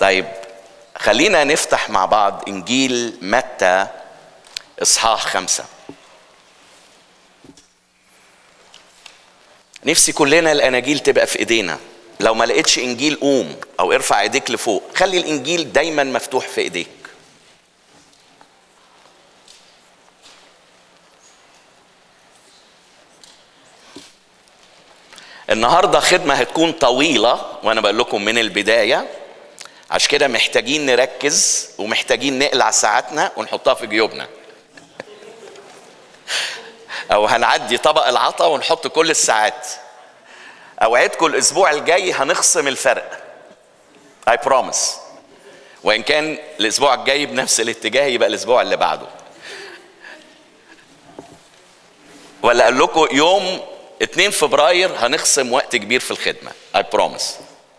طيب خلينا نفتح مع بعض انجيل متى اصحاح خمسه نفسي كلنا الاناجيل تبقى في ايدينا لو ما لقيتش انجيل قوم او ارفع ايديك لفوق خلي الانجيل دايما مفتوح في ايديك النهارده خدمه هتكون طويله وانا بقول لكم من البدايه عشان كده محتاجين نركز ومحتاجين نقلع ساعاتنا ونحطها في جيوبنا او هنعدي طبق العطا ونحط كل الساعات اوعدكم الاسبوع الجاي هنخصم الفرق اي بروميس وان كان الاسبوع الجاي بنفس الاتجاه يبقى الاسبوع اللي بعده ولا اقول لكم يوم 2 فبراير هنخصم وقت كبير في الخدمه اي بروميس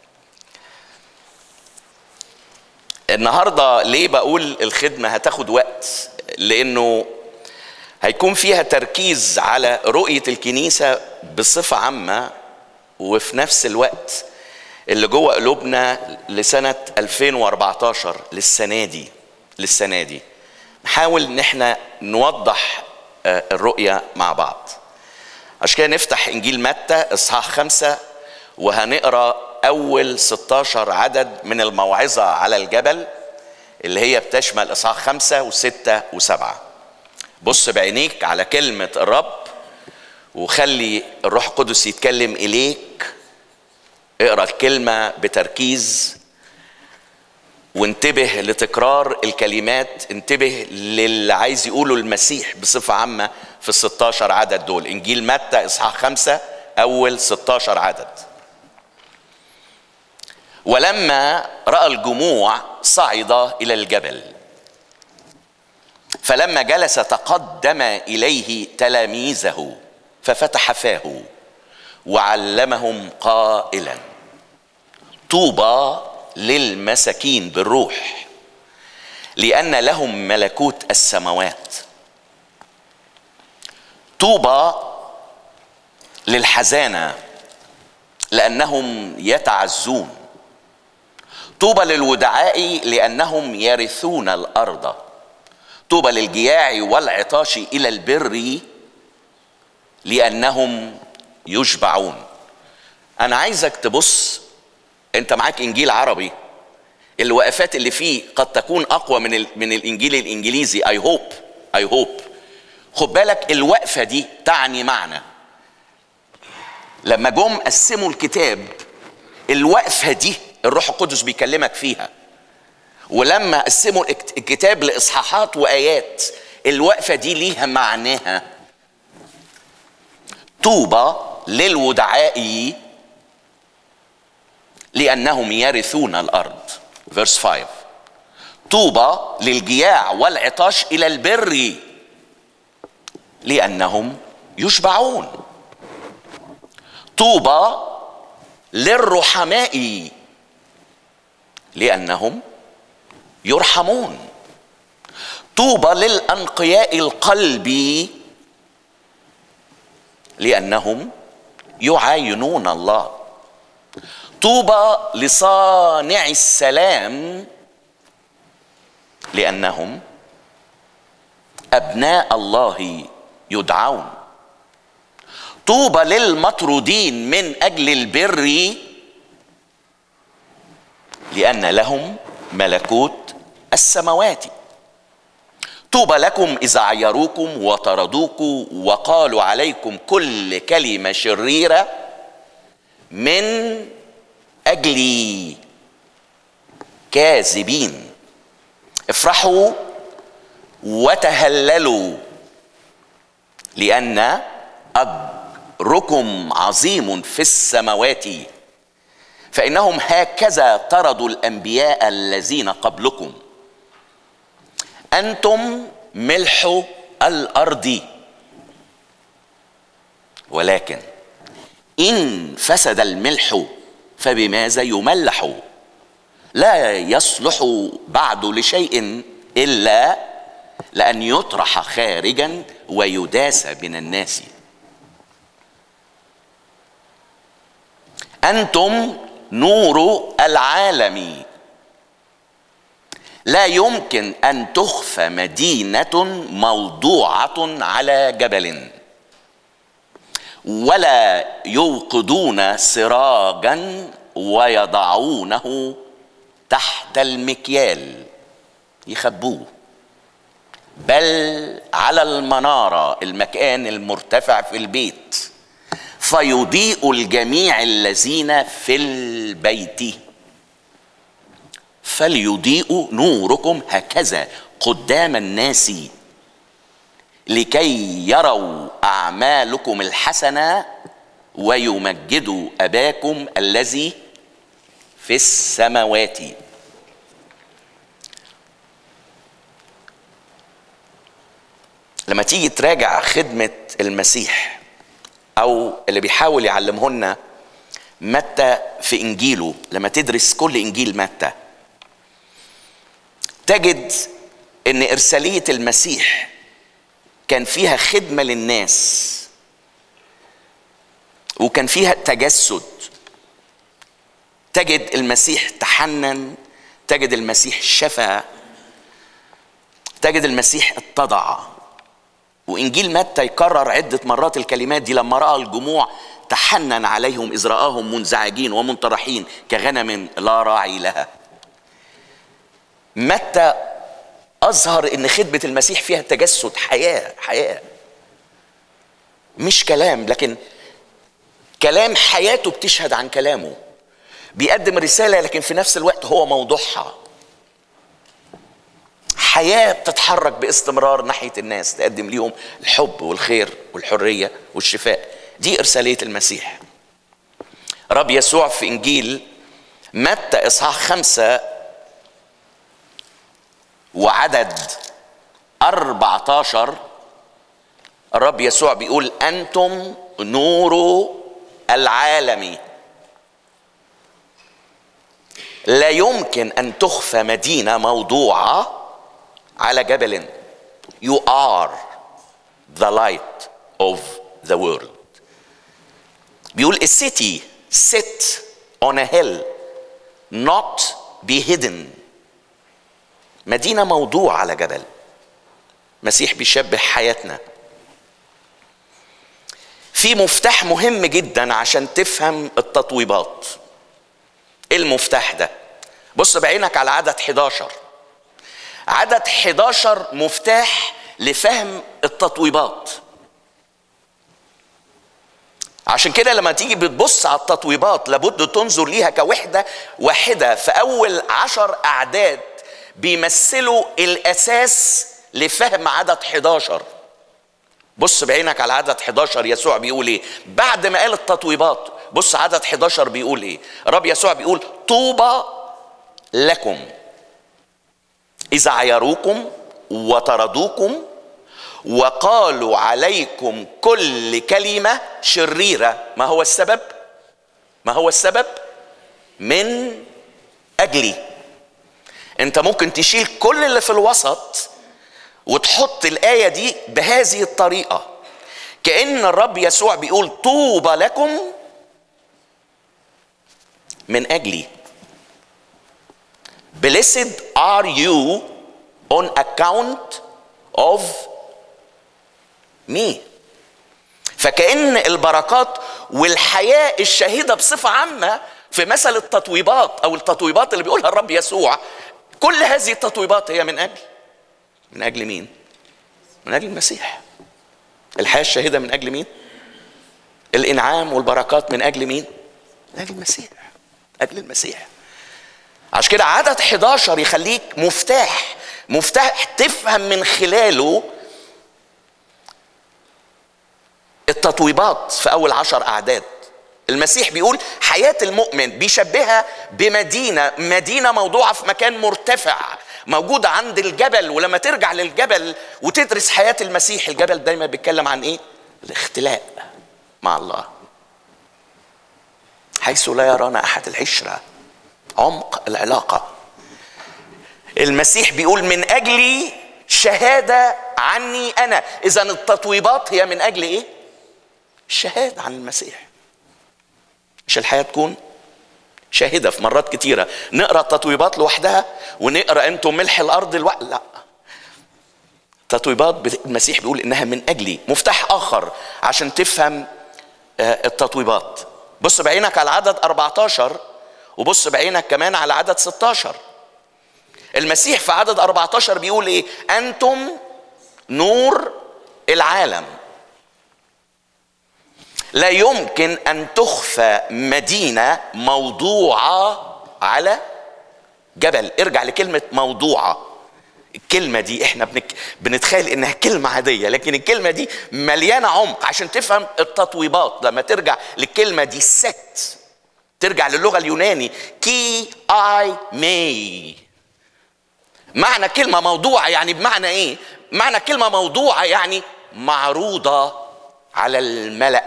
النهارده ليه بقول الخدمه هتاخد وقت لانه هيكون فيها تركيز على رؤيه الكنيسه بصفه عامه وفي نفس الوقت اللي جوه قلوبنا لسنه 2014 للسنه دي للسنه دي نحاول ان احنا نوضح الرؤيه مع بعض عشان كده نفتح انجيل متى اصحاح خمسة وهنقرا اول 16 عدد من الموعظه على الجبل اللي هي بتشمل اصحاح خمسة وستة وسبعة بص بعينيك على كلمة الرب وخلي الروح القدس يتكلم إليك اقرا الكلمة بتركيز وانتبه لتكرار الكلمات انتبه للي عايز يقوله المسيح بصفة عامة في ال 16 عدد دول انجيل متى اصحاح خمسة اول 16 عدد ولما راى الجموع صعد الى الجبل فلما جلس تقدم اليه تلاميذه ففتح فاه وعلمهم قائلا طوبى للمساكين بالروح لان لهم ملكوت السماوات طوبى للحزانه لانهم يتعزون طوبى للودعاء لانهم يرثون الارض طوبى للجياع والعطاش الى البر لانهم يشبعون انا عايزك تبص انت معاك انجيل عربي الوقفات اللي فيه قد تكون اقوى من ال... من الانجيل الانجليزي اي هوب اي هوب خد بالك الوقفه دي تعني معنى لما جم قسموا الكتاب الوقفه دي الروح القدس بيكلمك فيها ولما قسموا الكتاب لاصحاحات وايات الوقفه دي ليها معناها طوبى للودعاء لانهم يرثون الارض فيرس 5 طوبى للجياع والعطاش الى البر لانهم يشبعون طوبى للرحماء لانهم يرحمون طوبى للانقياء القلب لانهم يعاينون الله طوبى لصانع السلام لانهم ابناء الله يدعون طوبى للمطرودين من اجل البر لان لهم ملكوت السماوات طوبى لكم اذا عيروكم وطردوكم وقالوا عليكم كل كلمه شريره من اجلي كاذبين افرحوا وتهللوا لان اجركم عظيم في السماوات فانهم هكذا طردوا الانبياء الذين قبلكم انتم ملح الارض ولكن ان فسد الملح فبماذا يملح لا يصلح بعد لشيء الا لان يطرح خارجا ويداس من الناس انتم نور العالم لا يمكن ان تخفى مدينه موضوعه على جبل ولا يوقدون سراجا ويضعونه تحت المكيال يخبوه بل على المناره المكان المرتفع في البيت فيضيء الجميع الذين في البيت فليضيء نوركم هكذا قدام الناس لكي يروا اعمالكم الحسنه ويمجدوا اباكم الذي في السماوات لما تيجي تراجع خدمه المسيح او اللي بيحاول يعلمه لنا متى في انجيله لما تدرس كل انجيل متى تجد ان ارساليه المسيح كان فيها خدمه للناس وكان فيها تجسد تجد المسيح تحنن تجد المسيح شفى تجد المسيح اتضع وانجيل متى يكرر عده مرات الكلمات دي لما راى الجموع تحنن عليهم اذ راهم منزعجين ومنطرحين كغنم لا راعي لها متى اظهر ان خدمه المسيح فيها تجسد حياه حياه مش كلام لكن كلام حياته بتشهد عن كلامه بيقدم رساله لكن في نفس الوقت هو موضوعها حياه بتتحرك باستمرار ناحيه الناس تقدم ليهم الحب والخير والحريه والشفاء دي ارساليه المسيح رب يسوع في انجيل متى اصحاح خمسه وعدد 14 الرب يسوع بيقول انتم نور العالم لا يمكن ان تخفى مدينه موضوعه على جبل you are the light of the world بيقول a city set on a hill not be hidden مدينة موضوع على جبل مسيح بيشبه حياتنا في مفتاح مهم جدا عشان تفهم التطويبات ايه المفتاح ده بص بعينك على عدد 11 عدد 11 مفتاح لفهم التطويبات عشان كده لما تيجي بتبص على التطويبات لابد تنظر ليها كوحدة واحدة في أول عشر أعداد بيمثلوا الأساس لفهم عدد 11 بص بعينك على عدد 11 يسوع بيقول ايه بعد ما قال التطويبات بص عدد 11 بيقول ايه رب يسوع بيقول طوبى لكم اذا عيروكم وطردوكم وقالوا عليكم كل كلمه شريره ما هو السبب ما هو السبب من اجلي انت ممكن تشيل كل اللي في الوسط وتحط الآية دي بهذه الطريقة كأن الرب يسوع بيقول طوبى لكم من أجلي Blessed are you on account of me فكأن البركات والحياة الشهيدة بصفة عامة في مثل التطويبات أو التطويبات اللي بيقولها الرب يسوع كل هذه التطويبات هي من أجل من اجل مين من اجل المسيح الحياه الشاهده من اجل مين الانعام والبركات من اجل مين من اجل المسيح اجل المسيح عشان كده عدد 11 يخليك مفتاح مفتاح تفهم من خلاله التطويبات في اول عشر اعداد المسيح بيقول حياة المؤمن بيشبهها بمدينة مدينة موضوعة في مكان مرتفع موجودة عند الجبل ولما ترجع للجبل وتدرس حياة المسيح الجبل دايما بيتكلم عن ايه الاختلاء مع الله حيث لا يرانا احد العشرة عمق العلاقة المسيح بيقول من اجلي شهادة عني انا اذا التطويبات هي من اجل ايه الشهادة عن المسيح مش الحياة تكون شاهده في مرات كتيره نقرا التطويبات لوحدها ونقرا انتم ملح الارض الوقت لا تطويبات المسيح بيقول انها من اجلي مفتاح اخر عشان تفهم آه، التطويبات بص بعينك على عدد 14 وبص بعينك كمان على عدد 16 المسيح في عدد 14 بيقول ايه انتم نور العالم لا يمكن ان تخفى مدينه موضوعه على جبل ارجع لكلمه موضوعه الكلمه دي احنا بنك بنتخيل انها كلمه عاديه لكن الكلمه دي مليانه عمق عشان تفهم التطويبات لما ترجع للكلمه دي ست ترجع للغه اليوناني كي اي مي معنى كلمه موضوعه يعني بمعنى ايه معنى كلمه موضوعه يعني معروضه على الملا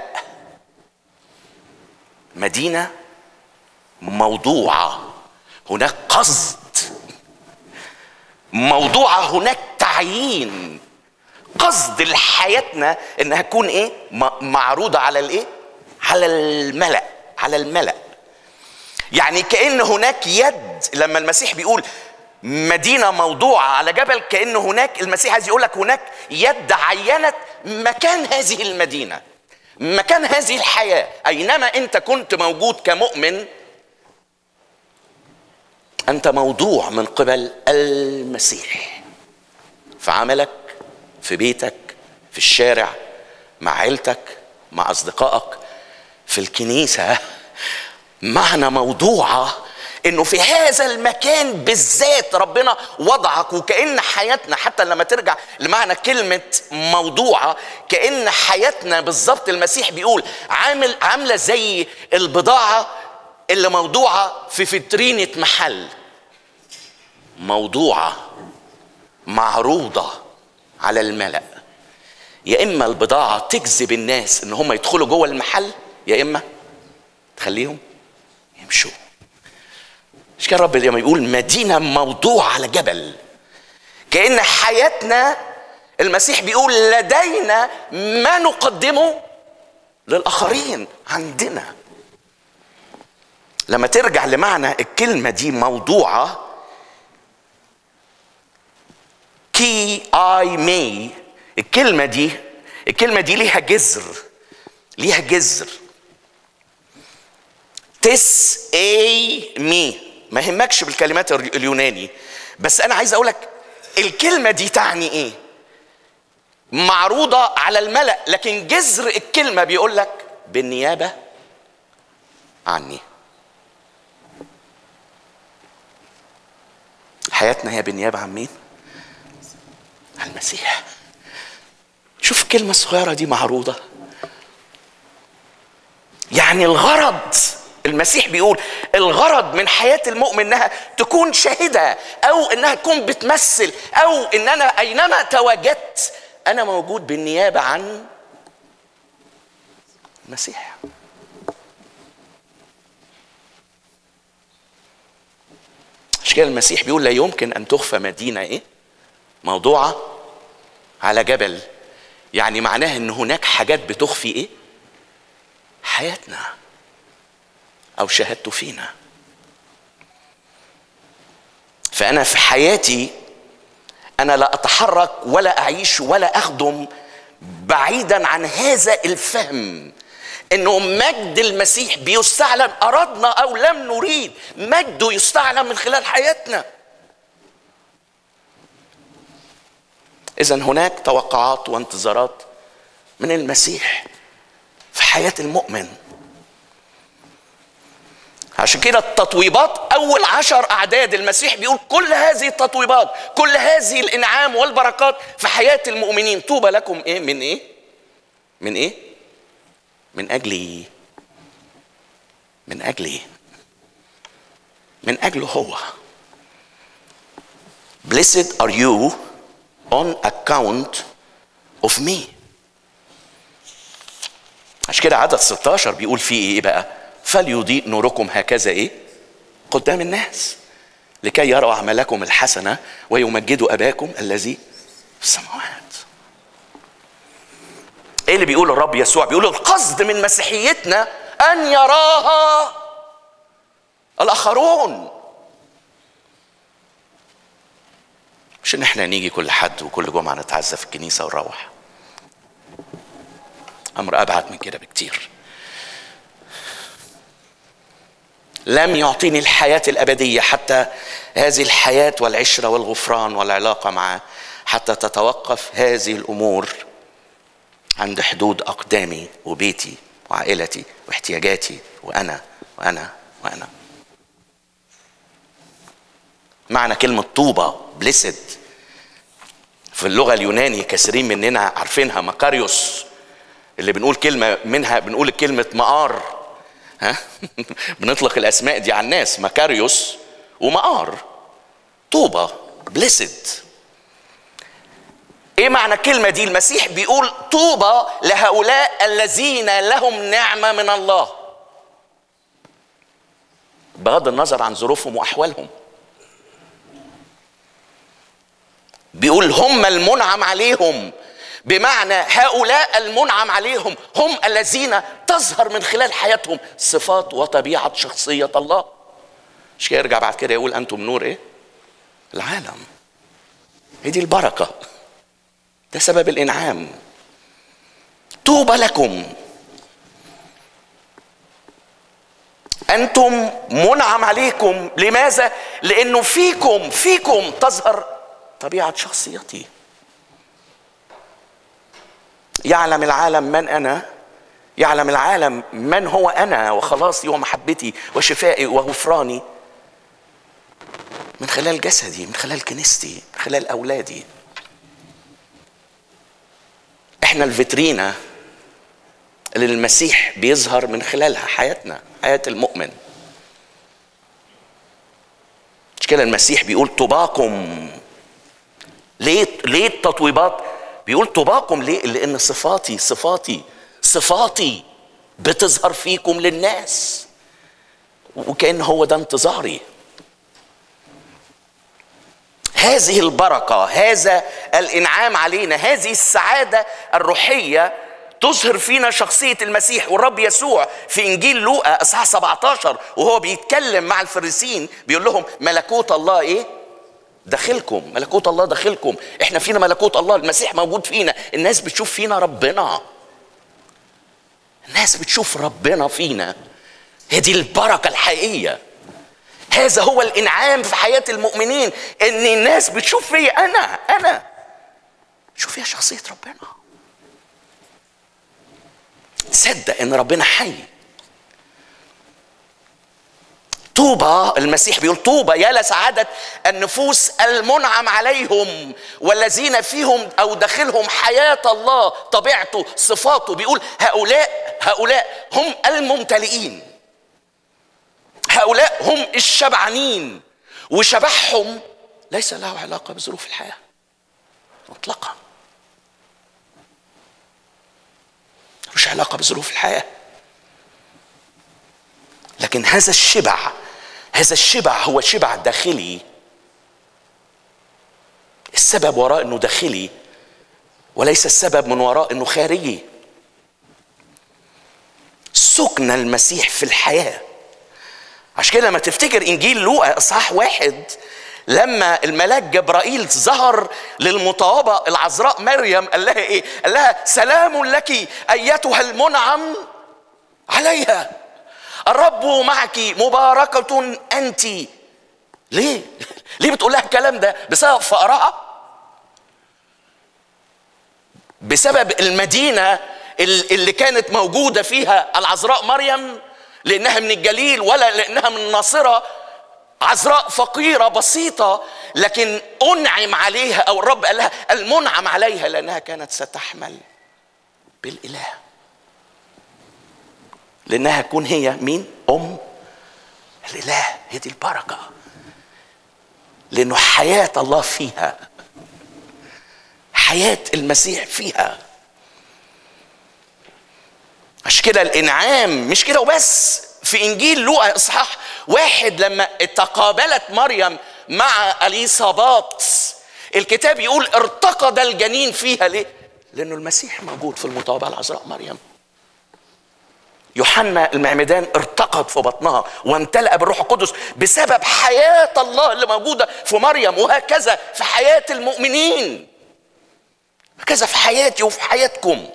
مدينه موضوعه هناك قصد موضوعه هناك تعيين قصد لحياتنا انها تكون ايه معروضه على الايه على الملا على الملا يعني كان هناك يد لما المسيح بيقول مدينة موضوعة على جبل كأن هناك المسيح عايز يقول لك هناك يد عينت مكان هذه المدينة مكان هذه الحياة أينما أنت كنت موجود كمؤمن أنت موضوع من قبل المسيح في عملك في بيتك في الشارع مع عيلتك مع أصدقائك في الكنيسة معنى موضوعة انه في هذا المكان بالذات ربنا وضعك وكان حياتنا حتى لما ترجع لمعنى كلمه موضوعه كان حياتنا بالظبط المسيح بيقول عامل عامله زي البضاعه اللي موضوعه في فترينه محل موضوعه معروضه على الملأ يا اما البضاعه تجذب الناس ان هم يدخلوا جوه المحل يا اما تخليهم يمشوا مش كان رب لما يقول مدينة موضوع على جبل كأن حياتنا المسيح بيقول لدينا ما نقدمه للآخرين عندنا لما ترجع لمعنى الكلمة دي موضوعة كي اي مي الكلمة دي الكلمة دي ليها جذر ليها جذر تس اي مي ما يهمكش بالكلمات اليوناني بس انا عايز اقولك الكلمه دي تعني ايه معروضه على الملا لكن جذر الكلمه بيقول لك بالنيابه عني حياتنا هي بالنيابه عن مين عن المسيح شوف الكلمه الصغيره دي معروضه يعني الغرض المسيح بيقول الغرض من حياة المؤمن انها تكون شاهدة او انها تكون بتمثل او ان انا اينما تواجدت انا موجود بالنيابة عن المسيح عشان كده المسيح بيقول لا يمكن ان تخفى مدينة ايه موضوعة على جبل يعني معناها ان هناك حاجات بتخفي ايه حياتنا او شهادته فينا فانا في حياتي انا لا اتحرك ولا اعيش ولا اخدم بعيدا عن هذا الفهم انه مجد المسيح بيستعلن اردنا او لم نريد مجده يستعلن من خلال حياتنا اذا هناك توقعات وانتظارات من المسيح في حياه المؤمن عشان كده التطويبات اول عشر اعداد المسيح بيقول كل هذه التطويبات كل هذه الانعام والبركات في حياه المؤمنين طوبى لكم ايه من ايه من ايه من اجل ايه من اجل ايه من اجله هو blessed are you on account of me عشان كده عدد 16 بيقول فيه ايه بقى فليضيء نوركم هكذا ايه قدام الناس لكي يروا اعمالكم الحسنه ويمجدوا اباكم الذي في السماوات ايه اللي بيقول الرب يسوع بيقول القصد من مسيحيتنا ان يراها الاخرون مش ان احنا نيجي كل حد وكل جمعه نتعزى في الكنيسه ونروح امر ابعد من كده بكتير لم يعطيني الحياه الابديه حتى هذه الحياه والعشره والغفران والعلاقه معه حتى تتوقف هذه الامور عند حدود اقدامي وبيتي وعائلتي واحتياجاتي وانا وانا وانا معنى كلمة طوبة بليسد في اللغة اليوناني كثيرين مننا عارفينها مكاريوس اللي بنقول كلمة منها بنقول كلمة مقار ها بنطلق الأسماء دي على الناس مكاريوس ومقار طوبة بليسد ايه معنى الكلمة دي المسيح بيقول طوبى لهؤلاء الذين لهم نعمة من الله بغض النظر عن ظروفهم واحوالهم بيقول هم المنعم عليهم بمعنى هؤلاء المنعم عليهم هم الذين تظهر من خلال حياتهم صفات وطبيعة شخصية الله مش كده يرجع بعد كده يقول أنتم نور إيه؟ العالم هي دي البركة ده سبب الإنعام طوبى لكم أنتم منعم عليكم لماذا؟ لأنه فيكم فيكم تظهر طبيعة شخصيتي يعلم العالم من أنا يعلم العالم من هو أنا وخلاصي ومحبتي وشفائي وغفراني من خلال جسدي من خلال كنيستي من خلال أولادي احنا الفيترينا اللي المسيح بيظهر من خلالها حياتنا حياة المؤمن مش كده المسيح بيقول طباكم ليه ليه التطويبات بيقول طباكم ليه لان صفاتي صفاتي صفاتي بتظهر فيكم للناس وكان هو ده انتظاري هذه البركه هذا الانعام علينا هذه السعاده الروحيه تظهر فينا شخصية المسيح والرب يسوع في إنجيل لوقا إصحاح 17 وهو بيتكلم مع الفريسين بيقول لهم ملكوت الله إيه؟ داخلكم ملكوت الله داخلكم احنا فينا ملكوت الله المسيح موجود فينا الناس بتشوف فينا ربنا الناس بتشوف ربنا فينا هي دي البركة الحقيقية هذا هو الإنعام في حياة المؤمنين إن الناس بتشوف فيا أنا أنا شوف فيها شخصية ربنا تصدق ان ربنا حي طوبى المسيح بيقول طوبى يا لسعادة النفوس المنعم عليهم والذين فيهم أو داخلهم حياة الله طبيعته صفاته بيقول هؤلاء هؤلاء هم الممتلئين هؤلاء هم الشبعانين وشبعهم ليس له علاقة بظروف الحياة مطلقا مش علاقة بظروف الحياة لكن هذا الشبع هذا الشبع هو شبع داخلي السبب وراء انه داخلي وليس السبب من وراء انه خارجي سكن المسيح في الحياه عشان كده لما تفتكر انجيل لوقا اصحاح واحد لما الملاك جبرائيل ظهر للمطوبة العذراء مريم قال لها ايه قال لها سلام لك ايتها المنعم عليها الرب معك مباركة انت ليه ليه بتقول لها الكلام ده بسبب فقرها بسبب المدينة اللي كانت موجودة فيها العذراء مريم لانها من الجليل ولا لانها من الناصره عذراء فقيرة بسيطة لكن أنعم عليها أو الرب قال لها المنعم عليها لأنها كانت ستحمل بالإله لأنها تكون هي مين؟ أم الإله هي دي البركة لأنه حياة الله فيها حياة المسيح فيها عشان كده الإنعام مش كده وبس في انجيل لوقا اصحاح واحد لما تقابلت مريم مع اليصابات الكتاب يقول ارتقد الجنين فيها ليه؟ لانه المسيح موجود في المطابعه العذراء مريم يوحنا المعمدان ارتقد في بطنها وامتلأ بالروح القدس بسبب حياة الله اللي موجودة في مريم وهكذا في حياة المؤمنين هكذا في حياتي وفي حياتكم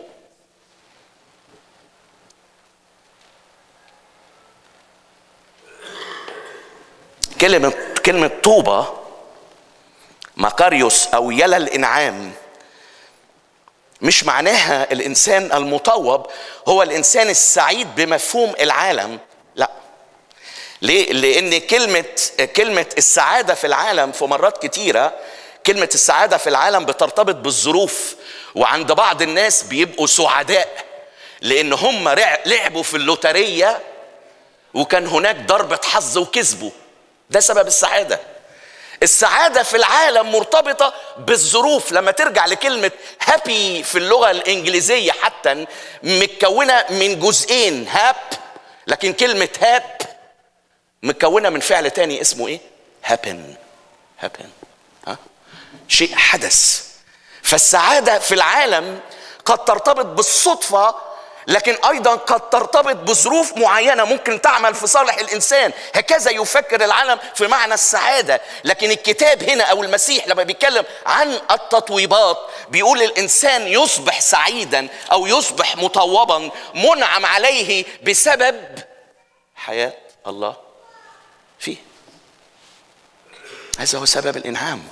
كلمة كلمة طوبة مكاريوس أو يلا الإنعام مش معناها الإنسان المطوب هو الإنسان السعيد بمفهوم العالم لا ليه؟ لأن كلمة كلمة السعادة في العالم في مرات كتيرة كلمة السعادة في العالم بترتبط بالظروف وعند بعض الناس بيبقوا سعداء لأن هم لعبوا في اللوترية وكان هناك ضربة حظ وكسبوا ده سبب السعادة السعادة في العالم مرتبطة بالظروف لما ترجع لكلمة هابي في اللغة الإنجليزية حتى متكونة من جزئين هاب لكن كلمة هاب متكونة من فعل تاني اسمه ايه؟ هابن هابن ها؟ شيء حدث فالسعادة في العالم قد ترتبط بالصدفة لكن ايضا قد ترتبط بظروف معينه ممكن تعمل في صالح الانسان هكذا يفكر العالم في معنى السعاده لكن الكتاب هنا او المسيح لما بيتكلم عن التطويبات بيقول الانسان يصبح سعيدا او يصبح مطوبا منعم عليه بسبب حياه الله فيه هذا هو سبب الانعام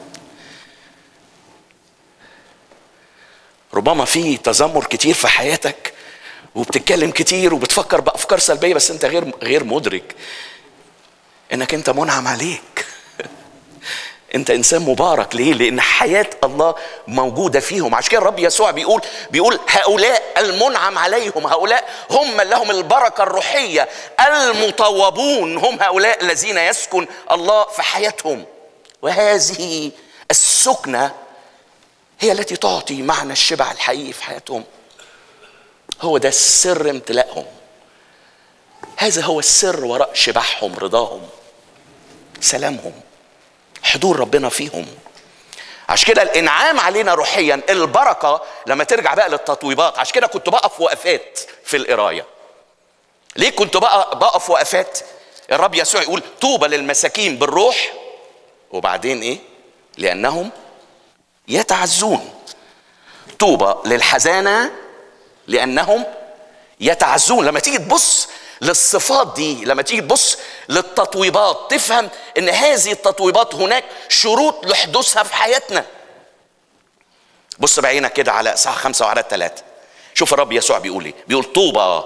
ربما في تذمر كتير في حياتك وبتتكلم كتير وبتفكر بافكار سلبيه بس انت غير غير مدرك انك انت منعم عليك انت انسان مبارك ليه لان حياه الله موجوده فيهم عشان كده الرب يسوع بيقول بيقول هؤلاء المنعم عليهم هؤلاء هم لهم البركه الروحيه المطوبون هم هؤلاء الذين يسكن الله في حياتهم وهذه السكنه هي التي تعطي معنى الشبع الحقيقي في حياتهم هو ده سر امتلاءهم هذا هو السر وراء شبعهم رضاهم سلامهم حضور ربنا فيهم عشان كده الانعام علينا روحيا البركه لما ترجع بقى للتطويبات عشان كده كنت بقف وقفات في القرايه ليه كنت بقى بقف وقفات الرب يسوع يقول طوبى للمساكين بالروح وبعدين ايه لانهم يتعزون طوبى للحزانه لانهم يتعزون لما تيجي تبص للصفات دي لما تيجي تبص للتطويبات تفهم ان هذه التطويبات هناك شروط لحدوثها في حياتنا بص بعينك كده على اصحاح خمسة وعدد ثلاثة شوف الرب يسوع بيقول ايه بيقول طوبى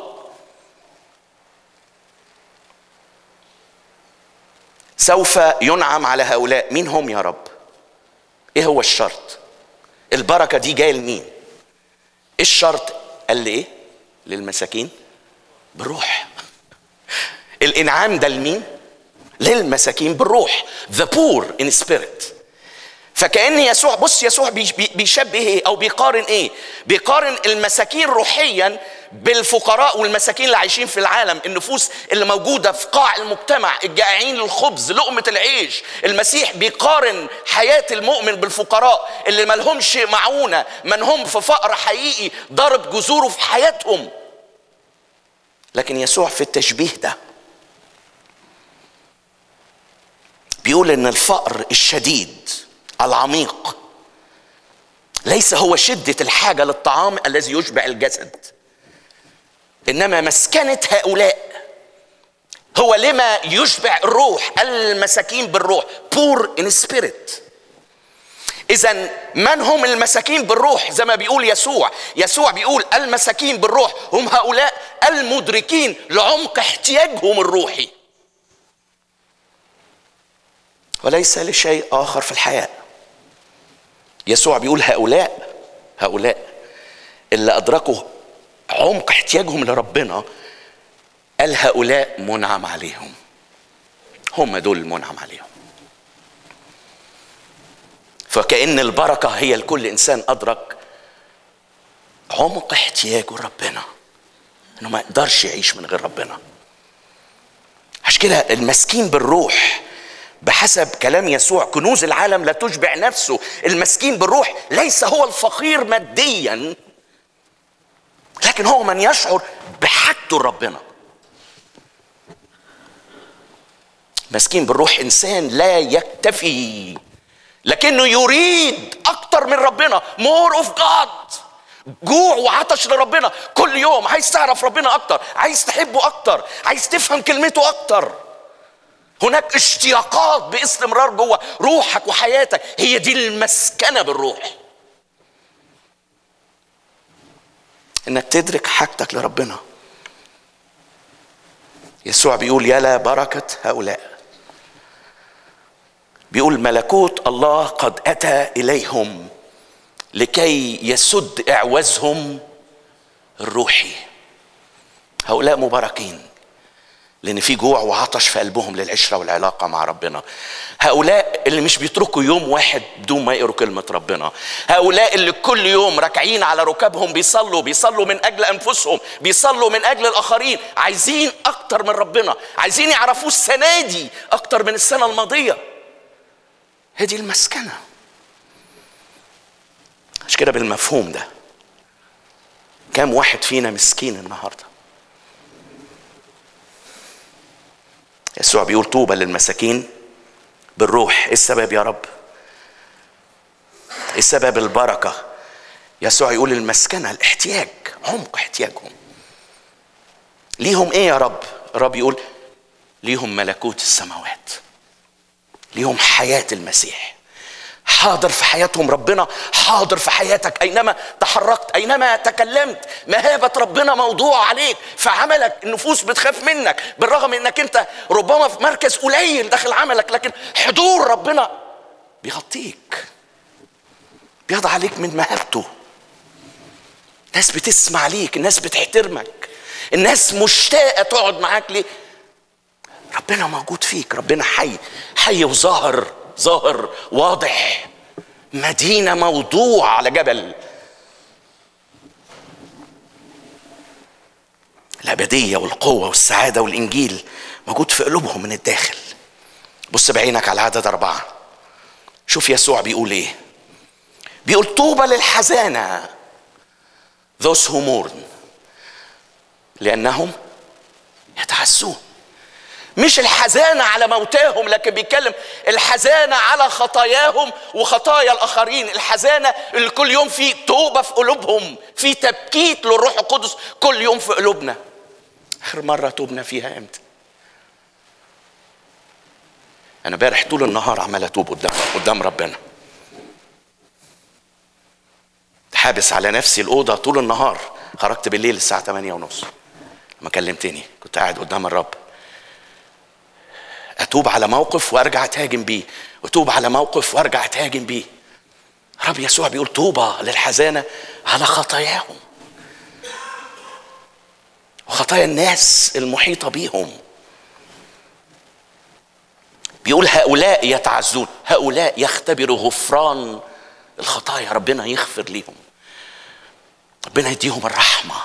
سوف ينعم على هؤلاء مين هم يا رب ايه هو الشرط البركة دي جاية لمين ايه الشرط قال لي ايه للمساكين بالروح الانعام ده لمين للمساكين بالروح the poor in spirit فكأن يسوع بص يسوع بيشبه ايه او بيقارن ايه بيقارن المساكين روحيا بالفقراء والمساكين اللي عايشين في العالم النفوس اللي موجوده في قاع المجتمع الجائعين للخبز لقمه العيش المسيح بيقارن حياه المؤمن بالفقراء اللي مالهمش معونه من هم في فقر حقيقي ضرب جذوره في حياتهم لكن يسوع في التشبيه ده بيقول ان الفقر الشديد العميق ليس هو شده الحاجه للطعام الذي يشبع الجسد انما مسكنه هؤلاء هو لما يشبع الروح المساكين بالروح بور ان سبيريت اذا من هم المساكين بالروح زي ما بيقول يسوع يسوع بيقول المساكين بالروح هم هؤلاء المدركين لعمق احتياجهم الروحي وليس لشيء اخر في الحياه يسوع بيقول هؤلاء هؤلاء اللي ادركوا عمق احتياجهم لربنا قال هؤلاء منعم عليهم هم دول المنعم عليهم فكأن البركة هي لكل إنسان أدرك عمق احتياجه لربنا إنه ما يقدرش يعيش من غير ربنا عشان كده المسكين بالروح بحسب كلام يسوع كنوز العالم لا تشبع نفسه المسكين بالروح ليس هو الفقير ماديا لكن هو من يشعر بحاجته لربنا مسكين بالروح انسان لا يكتفي لكنه يريد اكتر من ربنا مور اوف جاد جوع وعطش لربنا كل يوم عايز تعرف ربنا اكتر عايز تحبه اكتر عايز تفهم كلمته اكتر هناك اشتياقات باستمرار جوه روحك وحياتك هي دي المسكنه بالروح انك تدرك حاجتك لربنا يسوع بيقول يلا بركه هؤلاء بيقول ملكوت الله قد اتى اليهم لكي يسد اعوازهم الروحي هؤلاء مباركين لان في جوع وعطش في قلبهم للعشره والعلاقه مع ربنا هؤلاء اللي مش بيتركوا يوم واحد بدون ما يقروا كلمه ربنا هؤلاء اللي كل يوم راكعين على ركابهم بيصلوا بيصلوا من اجل انفسهم بيصلوا من اجل الاخرين عايزين اكتر من ربنا عايزين يعرفوه السنه دي اكتر من السنه الماضيه هذه المسكنه مش كده بالمفهوم ده كم واحد فينا مسكين النهارده يسوع بيقول طوبى للمساكين بالروح ايه السبب يا رب ايه السبب البركه يسوع يقول المسكنه الاحتياج عمق احتياجهم ليهم ايه يا رب الرب يقول ليهم ملكوت السماوات ليهم حياه المسيح حاضر في حياتهم ربنا حاضر في حياتك اينما تحركت اينما تكلمت مهابه ربنا موضوع عليك في عملك النفوس بتخاف منك بالرغم انك انت ربما في مركز قليل داخل عملك لكن حضور ربنا بيغطيك بيضع عليك من مهابته الناس بتسمع ليك الناس بتحترمك الناس مشتاقه تقعد معاك ليه ربنا موجود فيك ربنا حي حي وظاهر ظاهر واضح مدينه موضوع على جبل الابديه والقوه والسعاده والانجيل موجود في قلوبهم من الداخل بص بعينك على عدد اربعه شوف يسوع بيقول ايه بيقول طوبى للحزانه those who mourn لانهم يتعسون مش الحزانة على موتاهم لكن بيتكلم الحزانة على خطاياهم وخطايا الآخرين الحزانة اللي كل يوم في توبة في قلوبهم في تبكيت للروح القدس كل يوم في قلوبنا آخر مرة توبنا فيها إمتى أنا امبارح طول النهار عمال أتوب قدام قدام ربنا حابس على نفسي الأوضة طول النهار خرجت بالليل الساعة 8 ونص لما كلمتني كنت قاعد قدام الرب اتوب على موقف وارجع اتهاجم بيه واتوب على موقف وارجع اتهاجم بيه رب يسوع بيقول طوبى للحزانه على خطاياهم وخطايا الناس المحيطه بيهم بيقول هؤلاء يتعزون هؤلاء يختبروا غفران الخطايا ربنا يغفر ليهم ربنا يديهم الرحمه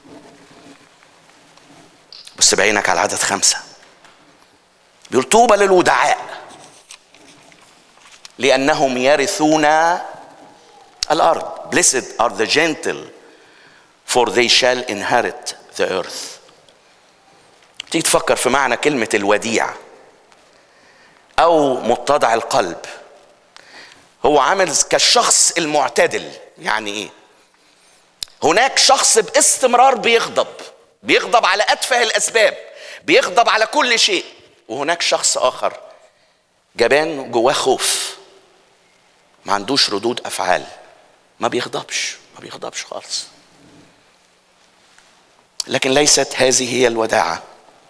بص بعينك على عدد خمسه بيقول طوبى للودعاء لأنهم يرثون الأرض Blessed are the gentle for they shall inherit the earth تيجي تفكر في معنى كلمة الوديع أو متضع القلب هو عامل كالشخص المعتدل يعني إيه هناك شخص باستمرار بيغضب بيغضب على أتفه الأسباب بيغضب على كل شيء وهناك شخص اخر جبان جواه خوف ما عندوش ردود افعال ما بيغضبش ما بيغضبش خالص لكن ليست هذه هي الوداعه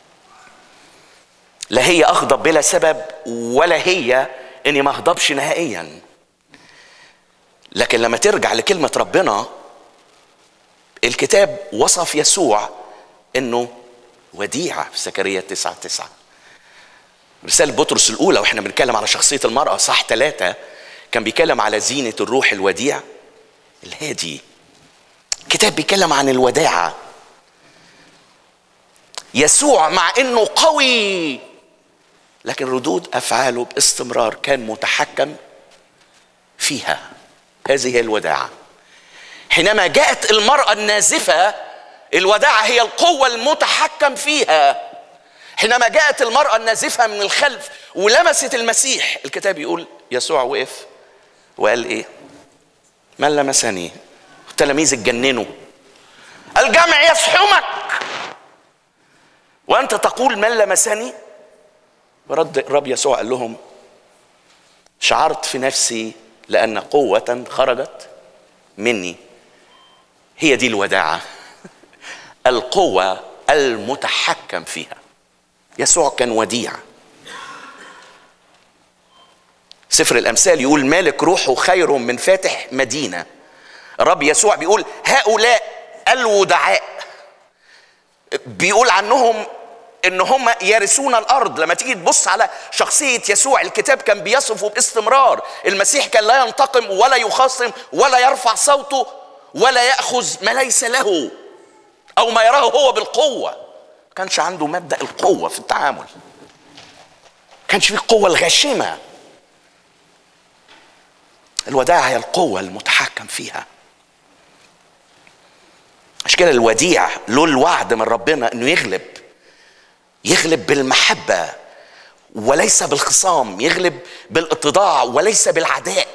لا هي اغضب بلا سبب ولا هي اني ما اغضبش نهائيا لكن لما ترجع لكلمه ربنا الكتاب وصف يسوع انه وديعه في زكريا 9 9 رسالة بطرس الأولى وإحنا بنتكلم على شخصية المرأة صح ثلاثة كان بيتكلم على زينة الروح الوديع الهادي كتاب بيتكلم عن الوداعة يسوع مع إنه قوي لكن ردود أفعاله باستمرار كان متحكم فيها هذه هي الوداعة حينما جاءت المرأة النازفة الوداعة هي القوة المتحكم فيها حينما جاءت المرأة النازفة من الخلف ولمست المسيح الكتاب يقول يسوع وقف وقال ايه من لمسني التلاميذ اتجننوا الجمع يسحمك وانت تقول من لمسني ورد الرب يسوع قال لهم شعرت في نفسي لان قوه خرجت مني هي دي الوداعه القوه المتحكم فيها يسوع كان وديع سفر الامثال يقول مالك روحه خير من فاتح مدينه الرب يسوع بيقول هؤلاء الودعاء بيقول عنهم ان هم يرثون الارض لما تيجي تبص على شخصيه يسوع الكتاب كان بيصفه باستمرار المسيح كان لا ينتقم ولا يخاصم ولا يرفع صوته ولا ياخذ ما ليس له او ما يراه هو بالقوه ما كانش عنده مبدا القوه في التعامل كانش فيه القوه الغاشمه الوداع هي القوه المتحكم فيها عشان كده الوديع له الوعد من ربنا انه يغلب يغلب بالمحبه وليس بالخصام يغلب بالاتضاع وليس بالعداء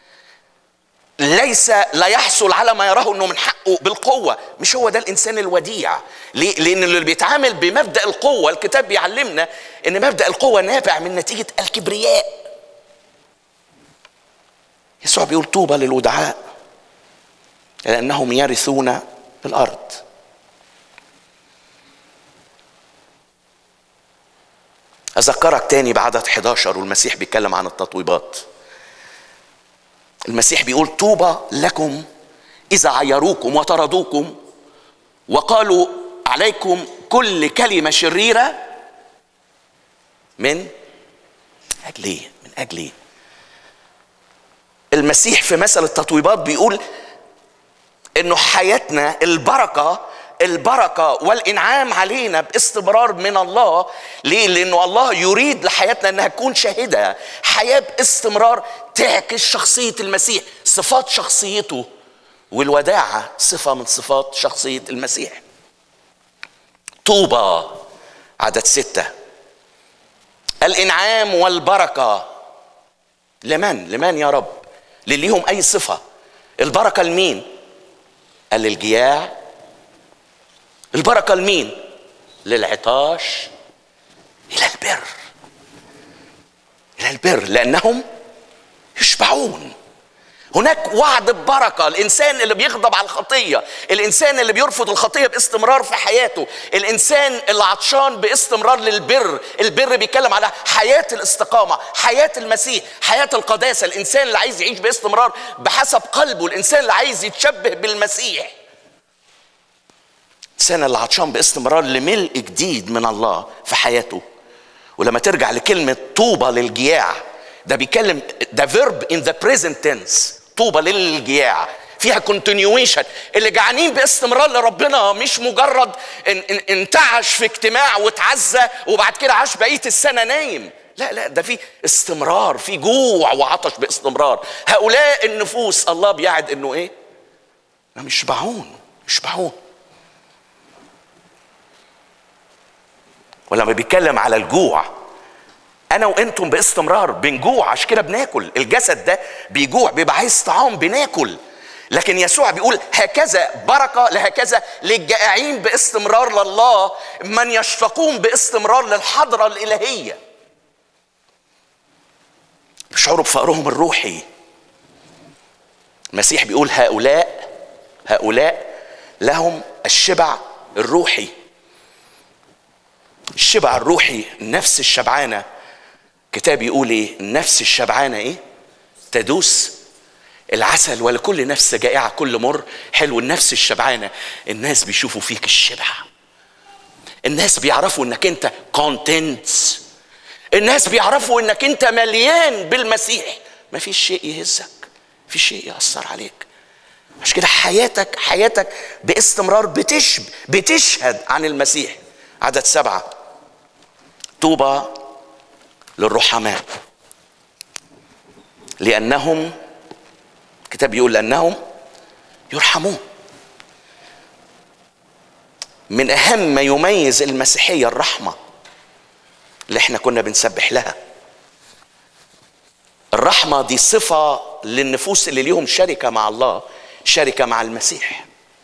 ليس لا يحصل على ما يراه انه من حقه بالقوه مش هو ده الانسان الوديع ليه؟ لان اللي بيتعامل بمبدا القوه الكتاب بيعلمنا ان مبدا القوه نابع من نتيجه الكبرياء يسوع بيقول طوبى للودعاء لانهم يرثون الارض اذكرك تاني بعدد 11 والمسيح بيتكلم عن التطويبات المسيح بيقول طوبى لكم اذا عيروكم وطردوكم وقالوا عليكم كل كلمه شريره من اجل ايه من اجل ايه المسيح في مثل التطويبات بيقول انه حياتنا البركه البركه والانعام علينا باستمرار من الله ليه لانه الله يريد لحياتنا انها تكون شاهده حياه باستمرار تعكس شخصيه المسيح صفات شخصيته والوداعه صفه من صفات شخصيه المسيح طوبى عدد سته الانعام والبركه لمن لمن يا رب لليهم اي صفه البركه لمين قال للجياع البركه لمين للعطاش الى البر الى البر لانهم يشبعون هناك وعد ببركه الانسان اللي بيغضب على الخطيه الانسان اللي بيرفض الخطيه باستمرار في حياته الانسان اللي عطشان باستمرار للبر البر بيتكلم على حياه الاستقامه حياه المسيح حياه القداسه الانسان اللي عايز يعيش باستمرار بحسب قلبه الانسان اللي عايز يتشبه بالمسيح الانسان اللي عطشان باستمرار لملء جديد من الله في حياته ولما ترجع لكلمه طوبى للجياع ده بيتكلم ده فيرب ان ذا بريزنت تنس طوبى للجياع فيها كونتينيويشن اللي جعانين باستمرار لربنا مش مجرد ان ان انتعش في اجتماع واتعزى وبعد كده عاش بقيه السنه نايم لا لا ده في استمرار في جوع وعطش باستمرار هؤلاء النفوس الله بيعد انه ايه انهم يشبعون يشبعون ولما بيتكلم على الجوع انا وانتم باستمرار بنجوع عشان كده بناكل الجسد ده بيجوع بيبقى عايز طعام بناكل لكن يسوع بيقول هكذا بركه لهكذا للجائعين باستمرار لله من يشتاقون باستمرار للحضره الالهيه يشعروا بفقرهم الروحي المسيح بيقول هؤلاء هؤلاء لهم الشبع الروحي الشبع الروحي النفس الشبعانه كتاب يقول ايه النفس الشبعانه ايه تدوس العسل ولكل نفس جائعه كل مر حلو النفس الشبعانه الناس بيشوفوا فيك الشبع الناس بيعرفوا انك انت كونتنت الناس بيعرفوا انك انت مليان بالمسيح ما فيش شيء يهزك في شيء ياثر عليك عشان كده حياتك حياتك باستمرار بتشب بتشهد عن المسيح عدد سبعه طوبى للرحماء لأنهم الكتاب بيقول لأنهم يرحمون من أهم ما يميز المسيحية الرحمة اللي احنا كنا بنسبح لها الرحمة دي صفة للنفوس اللي ليهم شركة مع الله شركة مع المسيح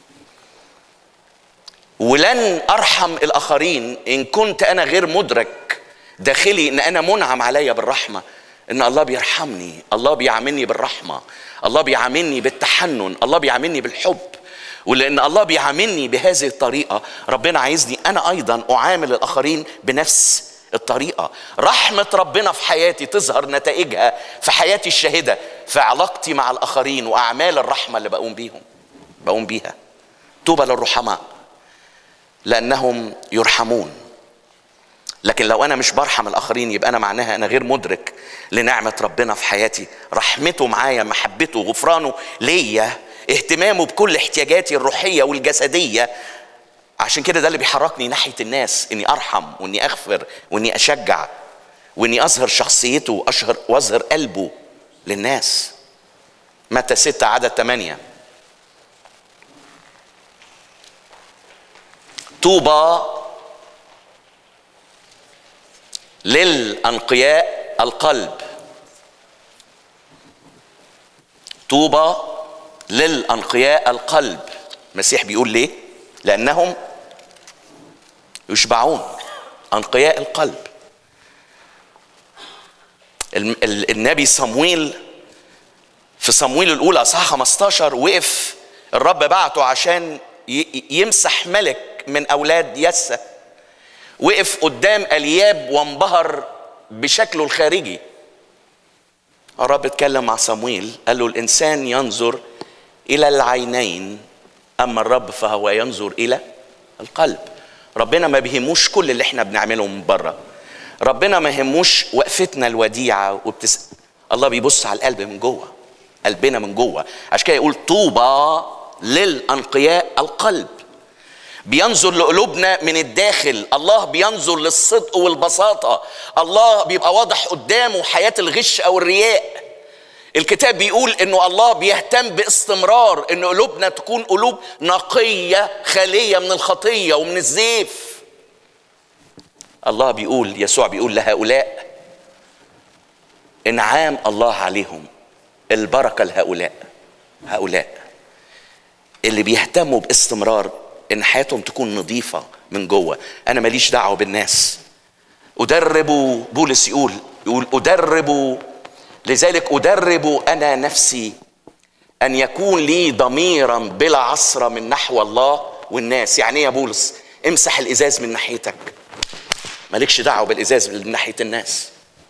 ولن أرحم الآخرين إن كنت أنا غير مدرك داخلي إن أنا منعم عليا بالرحمة إن الله بيرحمني الله بيعاملني بالرحمة الله بيعاملني بالتحنن الله بيعاملني بالحب ولأن الله بيعاملني بهذه الطريقة ربنا عايزني أنا أيضا أعامل الآخرين بنفس الطريقة رحمة ربنا في حياتي تظهر نتائجها في حياتي الشاهدة في علاقتي مع الآخرين وأعمال الرحمة اللي بقوم بيهم بقوم بيها طوبى للرحماء لأنهم يرحمون لكن لو أنا مش برحم الآخرين يبقى أنا معناها أنا غير مدرك لنعمة ربنا في حياتي رحمته معايا محبته غفرانه ليا اهتمامه بكل احتياجاتي الروحية والجسدية عشان كده ده اللي بيحركني ناحيه الناس اني ارحم واني اغفر واني اشجع واني اظهر شخصيته واشهر واظهر قلبه للناس متى ستة عدد ثمانية طوبى للأنقياء القلب طوبى للأنقياء القلب المسيح بيقول ليه لأنهم يشبعون أنقياء القلب النبي صمويل في صمويل الأولى أصحاح 15 وقف الرب بعته عشان يمسح ملك من أولاد يسة وقف قدام الياب وانبهر بشكله الخارجي الرب اتكلم مع صمويل قال له الانسان ينظر الى العينين اما الرب فهو ينظر الى القلب ربنا ما بيهموش كل اللي احنا بنعمله من بره ربنا ما يهموش وقفتنا الوديعه وبتس... الله بيبص على القلب من جوه قلبنا من جوه عشان كده يقول طوبى للانقياء القلب بينظر لقلوبنا من الداخل الله بينظر للصدق والبساطة الله بيبقى واضح قدامه حياة الغش أو الرياء الكتاب بيقول انه الله بيهتم باستمرار ان قلوبنا تكون قلوب نقية خالية من الخطية ومن الزيف الله بيقول يسوع بيقول لهؤلاء انعام الله عليهم البركة لهؤلاء هؤلاء اللي بيهتموا باستمرار ان حياتهم تكون نظيفه من جوه انا ماليش دعوه بالناس ادرب بولس يقول يقول ادرب لذلك ادرب انا نفسي ان يكون لي ضميرا بلا عصره من نحو الله والناس يعني ايه يا بولس امسح الازاز من ناحيتك مالكش دعوه بالازاز من ناحيه الناس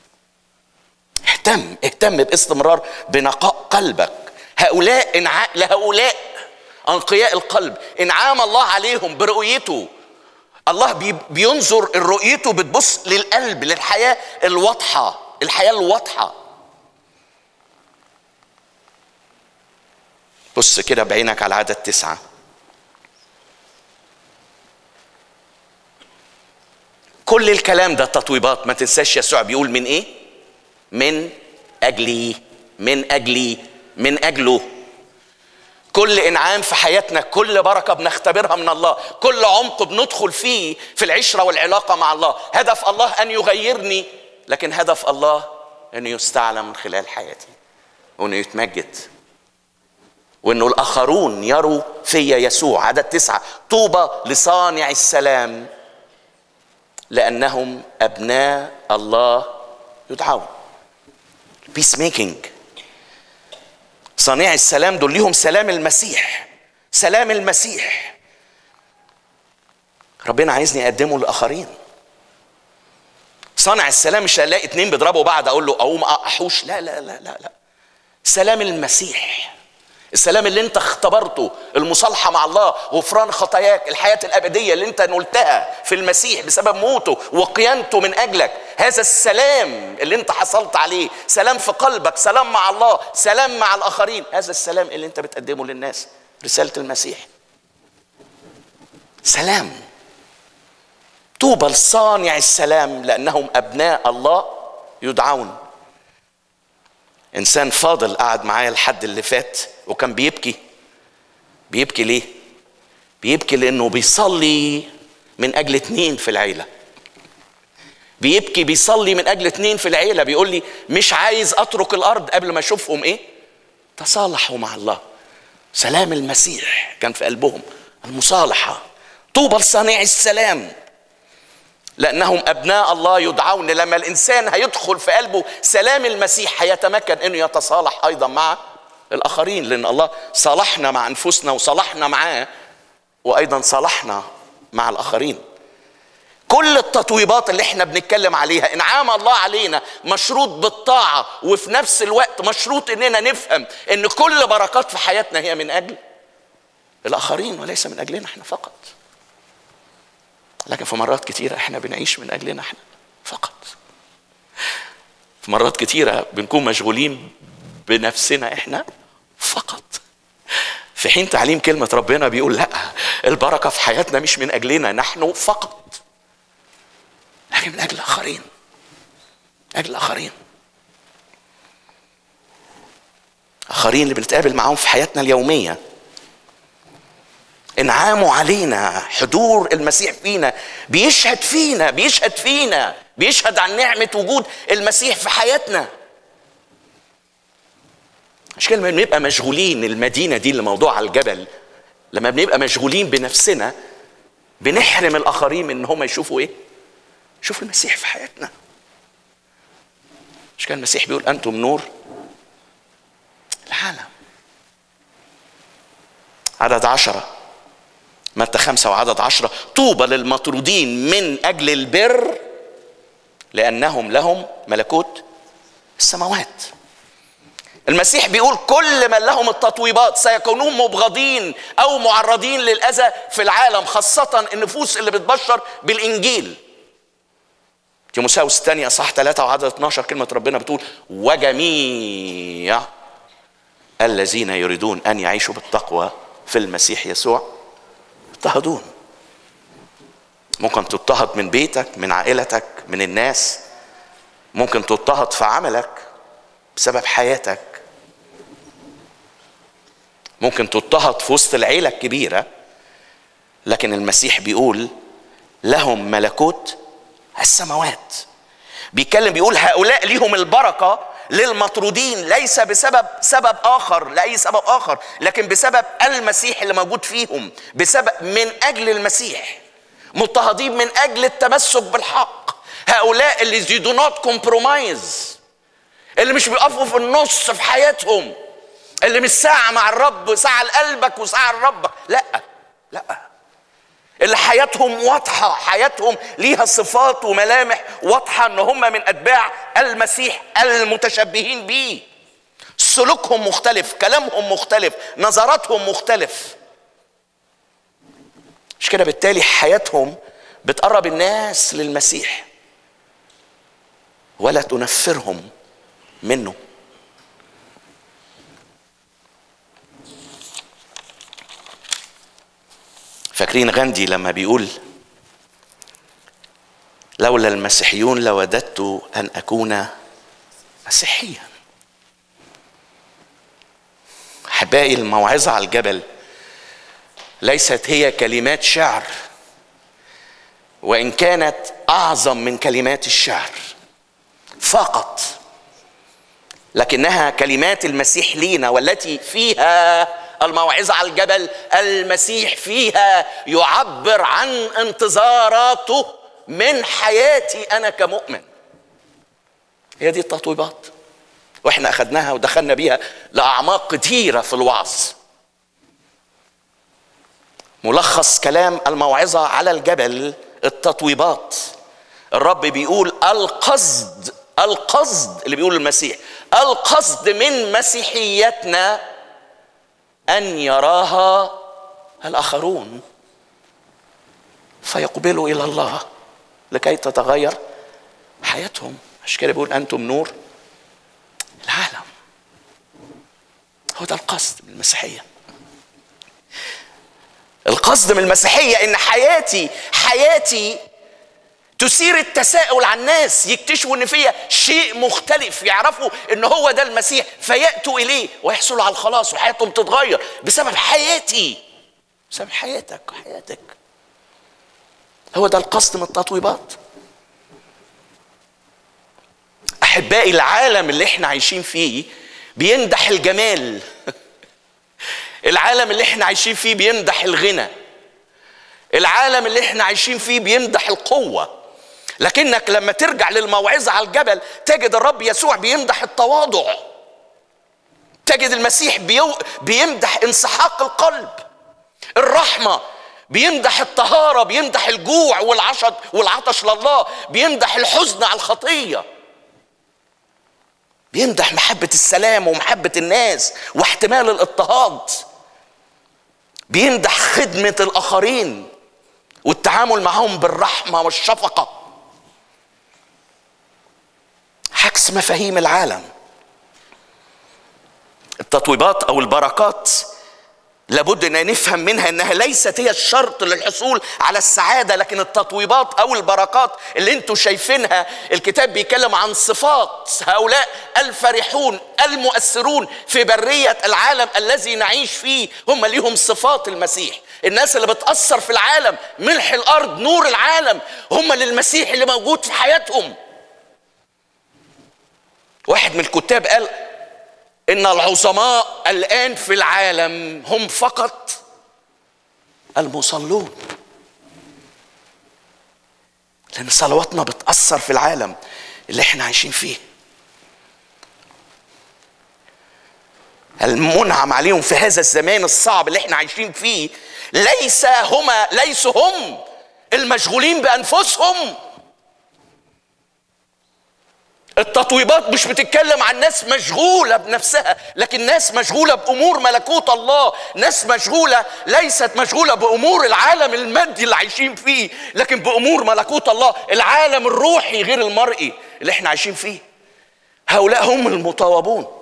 اهتم اهتم باستمرار بنقاء قلبك هؤلاء انع... لهؤلاء انقياء القلب انعام الله عليهم برؤيته الله بي بينظر رؤيته بتبص للقلب للحياه الواضحه الحياه الواضحه بص كده بعينك على عدد تسعه كل الكلام ده تطويبات ما تنساش يسوع بيقول من ايه من اجلي من اجلي من اجله كل انعام في حياتنا كل بركه بنختبرها من الله كل عمق بندخل فيه في العشره والعلاقه مع الله هدف الله ان يغيرني لكن هدف الله انه يستعلم من خلال حياتي وانه يتمجد وانه الاخرون يروا في يسوع عدد تسعه طوبى لصانع السلام لانهم ابناء الله يدعون بيس ميكينج صانع السلام دول ليهم سلام المسيح سلام المسيح ربنا عايزني اقدمه لاخرين صانع السلام مش هلاقي اتنين بيضربوا بعض اقول له اقوم احوش لا لا لا لا لا سلام المسيح السلام اللي انت اختبرته المصالحه مع الله غفران خطاياك الحياه الابديه اللي انت نلتها في المسيح بسبب موته وقيامته من اجلك هذا السلام اللي انت حصلت عليه سلام في قلبك سلام مع الله سلام مع الاخرين هذا السلام اللي انت بتقدمه للناس رساله المسيح سلام طوبى لصانع السلام لانهم ابناء الله يدعون انسان فاضل قعد معايا الحد اللي فات وكان بيبكي بيبكي ليه بيبكي لانه بيصلي من اجل اتنين في العيله بيبكي بيصلي من اجل اتنين في العيله بيقول لي مش عايز اترك الارض قبل ما اشوفهم ايه تصالحوا مع الله سلام المسيح كان في قلبهم المصالحه طوبى لصانعي السلام لانهم ابناء الله يدعون لما الانسان هيدخل في قلبه سلام المسيح هيتمكن انه يتصالح ايضا مع الاخرين لان الله صالحنا مع انفسنا وصالحنا معاه وايضا صالحنا مع الاخرين كل التطويبات اللي احنا بنتكلم عليها انعام الله علينا مشروط بالطاعه وفي نفس الوقت مشروط اننا نفهم ان كل بركات في حياتنا هي من اجل الاخرين وليس من اجلنا احنا فقط لكن في مرات كتيره احنا بنعيش من اجلنا احنا فقط في مرات كتيره بنكون مشغولين بنفسنا احنا فقط في حين تعليم كلمه ربنا بيقول لا البركه في حياتنا مش من اجلنا نحن فقط لكن من اجل الاخرين اجل الاخرين اخرين اللي بنتقابل معاهم في حياتنا اليوميه انعامه علينا حضور المسيح فينا بيشهد فينا بيشهد فينا بيشهد عن نعمه وجود المسيح في حياتنا مش كده لما بنبقى مشغولين المدينه دي اللي موضوع على الجبل لما بنبقى مشغولين بنفسنا بنحرم الاخرين من ان هم يشوفوا ايه شوف المسيح في حياتنا مش كان المسيح بيقول انتم نور العالم عدد عشرة متى خمسة وعدد عشرة طوبى للمطرودين من أجل البر لأنهم لهم ملكوت السماوات المسيح بيقول كل من لهم التطويبات سيكونون مبغضين أو معرضين للأذى في العالم خاصة النفوس اللي بتبشر بالإنجيل تيموساوس الثانية صح 3 وعدد 12 كلمة ربنا بتقول وجميع الذين يريدون أن يعيشوا بالتقوى في المسيح يسوع يضطهدون ممكن تضطهد من بيتك من عائلتك من الناس ممكن تضطهد في عملك بسبب حياتك ممكن تضطهد في وسط العيلة الكبيرة لكن المسيح بيقول لهم ملكوت السماوات بيتكلم بيقول هؤلاء ليهم البركه للمطرودين ليس بسبب سبب اخر لاي سبب اخر لكن بسبب المسيح اللي موجود فيهم بسبب من اجل المسيح مضطهدين من اجل التمسك بالحق هؤلاء اللي دي دو نوت كومبرومايز اللي مش بيقفوا في النص في حياتهم اللي مش ساعه مع الرب ساعه لقلبك وساعه لربك لا لا اللي حياتهم واضحة حياتهم ليها صفات وملامح واضحة ان هم من اتباع المسيح المتشبهين بيه سلوكهم مختلف كلامهم مختلف نظراتهم مختلف مش كده بالتالي حياتهم بتقرب الناس للمسيح ولا تنفرهم منه فاكرين غاندي لما بيقول لولا المسيحيون لوددت ان اكون مسيحيا احبائي الموعظه على الجبل ليست هي كلمات شعر وان كانت اعظم من كلمات الشعر فقط لكنها كلمات المسيح لينا والتي فيها الموعظة على الجبل المسيح فيها يعبر عن انتظاراته من حياتي أنا كمؤمن هي دي التطويبات واحنا أخذناها ودخلنا بيها لأعماق كثيرة في الوعظ ملخص كلام الموعظة على الجبل التطويبات الرب بيقول القصد القصد اللي بيقول المسيح القصد من مسيحيتنا ان يراها الاخرون فيقبلوا الى الله لكي تتغير حياتهم عشان كده بيقول انتم نور العالم هو ده القصد من المسيحيه القصد من المسيحيه ان حياتي حياتي تثير التساؤل على الناس يكتشفوا ان فيها شيء مختلف يعرفوا ان هو ده المسيح فياتوا اليه ويحصلوا على الخلاص وحياتهم تتغير بسبب حياتي بسبب حياتك وحياتك هو ده القصد من التطويبات احبائي العالم اللي احنا عايشين فيه بيمدح الجمال العالم اللي احنا عايشين فيه بيمدح الغنى العالم اللي احنا عايشين فيه بيمدح القوه لكنك لما ترجع للموعظه على الجبل تجد الرب يسوع بيمدح التواضع تجد المسيح بيو بيمدح انسحاق القلب الرحمه بيمدح الطهاره بيمدح الجوع والعشط والعطش لله بيمدح الحزن على الخطيه بيمدح محبه السلام ومحبه الناس واحتمال الاضطهاد بيمدح خدمه الاخرين والتعامل معهم بالرحمه والشفقه عكس مفاهيم العالم التطويبات او البركات لابد ان نفهم منها انها ليست هي الشرط للحصول على السعاده لكن التطويبات او البركات اللي انتم شايفينها الكتاب بيتكلم عن صفات هؤلاء الفرحون المؤثرون في بريه العالم الذي نعيش فيه هم ليهم صفات المسيح الناس اللي بتاثر في العالم ملح الارض نور العالم هم للمسيح اللي موجود في حياتهم واحد من الكتاب قال ان العظماء الان في العالم هم فقط المصلون لان صلواتنا بتاثر في العالم اللي احنا عايشين فيه المنعم عليهم في هذا الزمان الصعب اللي احنا عايشين فيه ليس هما ليسوا هم المشغولين بانفسهم التطويبات مش بتتكلم عن ناس مشغولة بنفسها لكن ناس مشغولة بأمور ملكوت الله ناس مشغولة ليست مشغولة بأمور العالم المادي اللي عايشين فيه لكن بأمور ملكوت الله العالم الروحي غير المرئي اللي احنا عايشين فيه هؤلاء هم المطوبون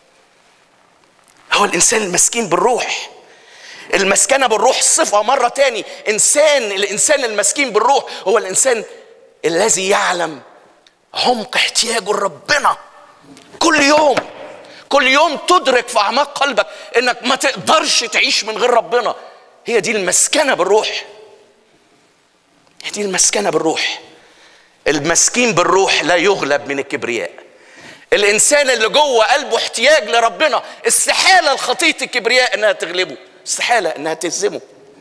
هو الإنسان المسكين بالروح المسكنة بالروح صفة مرة تاني إنسان الإنسان المسكين بالروح هو الإنسان الذي يعلم عمق احتياجه لربنا كل يوم كل يوم تدرك في اعماق قلبك انك ما تقدرش تعيش من غير ربنا هي دي المسكنه بالروح هي دي المسكنه بالروح المسكين بالروح لا يغلب من الكبرياء الانسان اللي جوه قلبه احتياج لربنا استحاله الخطيه الكبرياء انها تغلبه استحاله انها تهزمه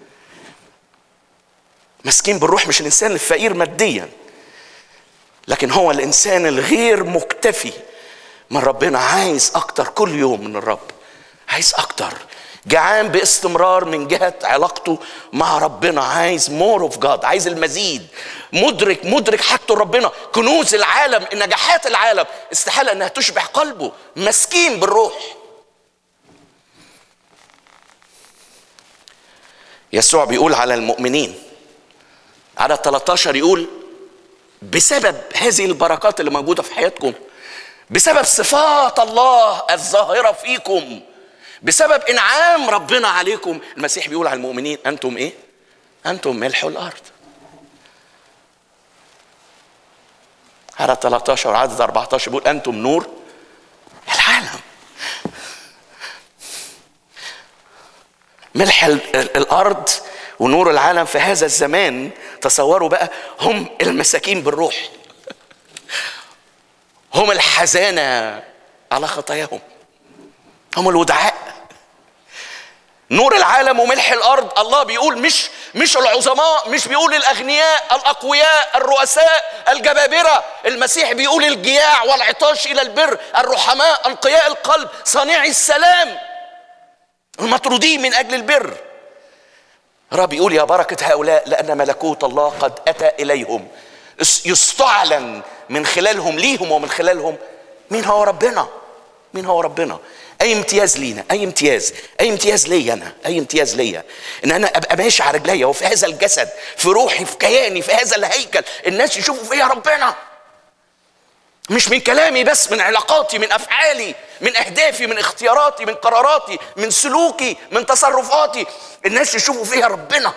مسكين بالروح مش الانسان الفقير ماديا لكن هو الانسان الغير مكتفي من ربنا عايز اكتر كل يوم من الرب عايز اكتر جعان باستمرار من جهه علاقته مع ربنا عايز مور اوف جاد عايز المزيد مدرك مدرك حاجته ربنا كنوز العالم نجاحات العالم استحاله انها تشبع قلبه مسكين بالروح يسوع بيقول على المؤمنين على 13 يقول بسبب هذه البركات اللي موجوده في حياتكم بسبب صفات الله الظاهره فيكم بسبب انعام ربنا عليكم المسيح بيقول على المؤمنين انتم ايه انتم ملح الارض عدد 13 وعدد 14 بيقول انتم نور العالم ملح الارض ونور العالم في هذا الزمان تصوروا بقى هم المساكين بالروح هم الحزانة على خطاياهم هم الودعاء نور العالم وملح الارض الله بيقول مش مش العظماء مش بيقول الاغنياء الاقوياء الرؤساء الجبابره المسيح بيقول الجياع والعطاش الى البر الرحماء انقياء القلب صانعي السلام المطرودين من اجل البر رب يقول يا بركة هؤلاء لأن ملكوت الله قد أتى إليهم يستعلن من خلالهم ليهم ومن خلالهم مين هو ربنا مين هو ربنا اي امتياز لينا اي امتياز اي امتياز ليا انا اي امتياز ليا ان انا ابقى ماشي على رجليا وفي هذا الجسد في روحي في كياني في هذا الهيكل الناس يشوفوا فيا ربنا مش من كلامي بس من علاقاتي من افعالي من اهدافي من اختياراتي من قراراتي من سلوكي من تصرفاتي الناس يشوفوا فيها ربنا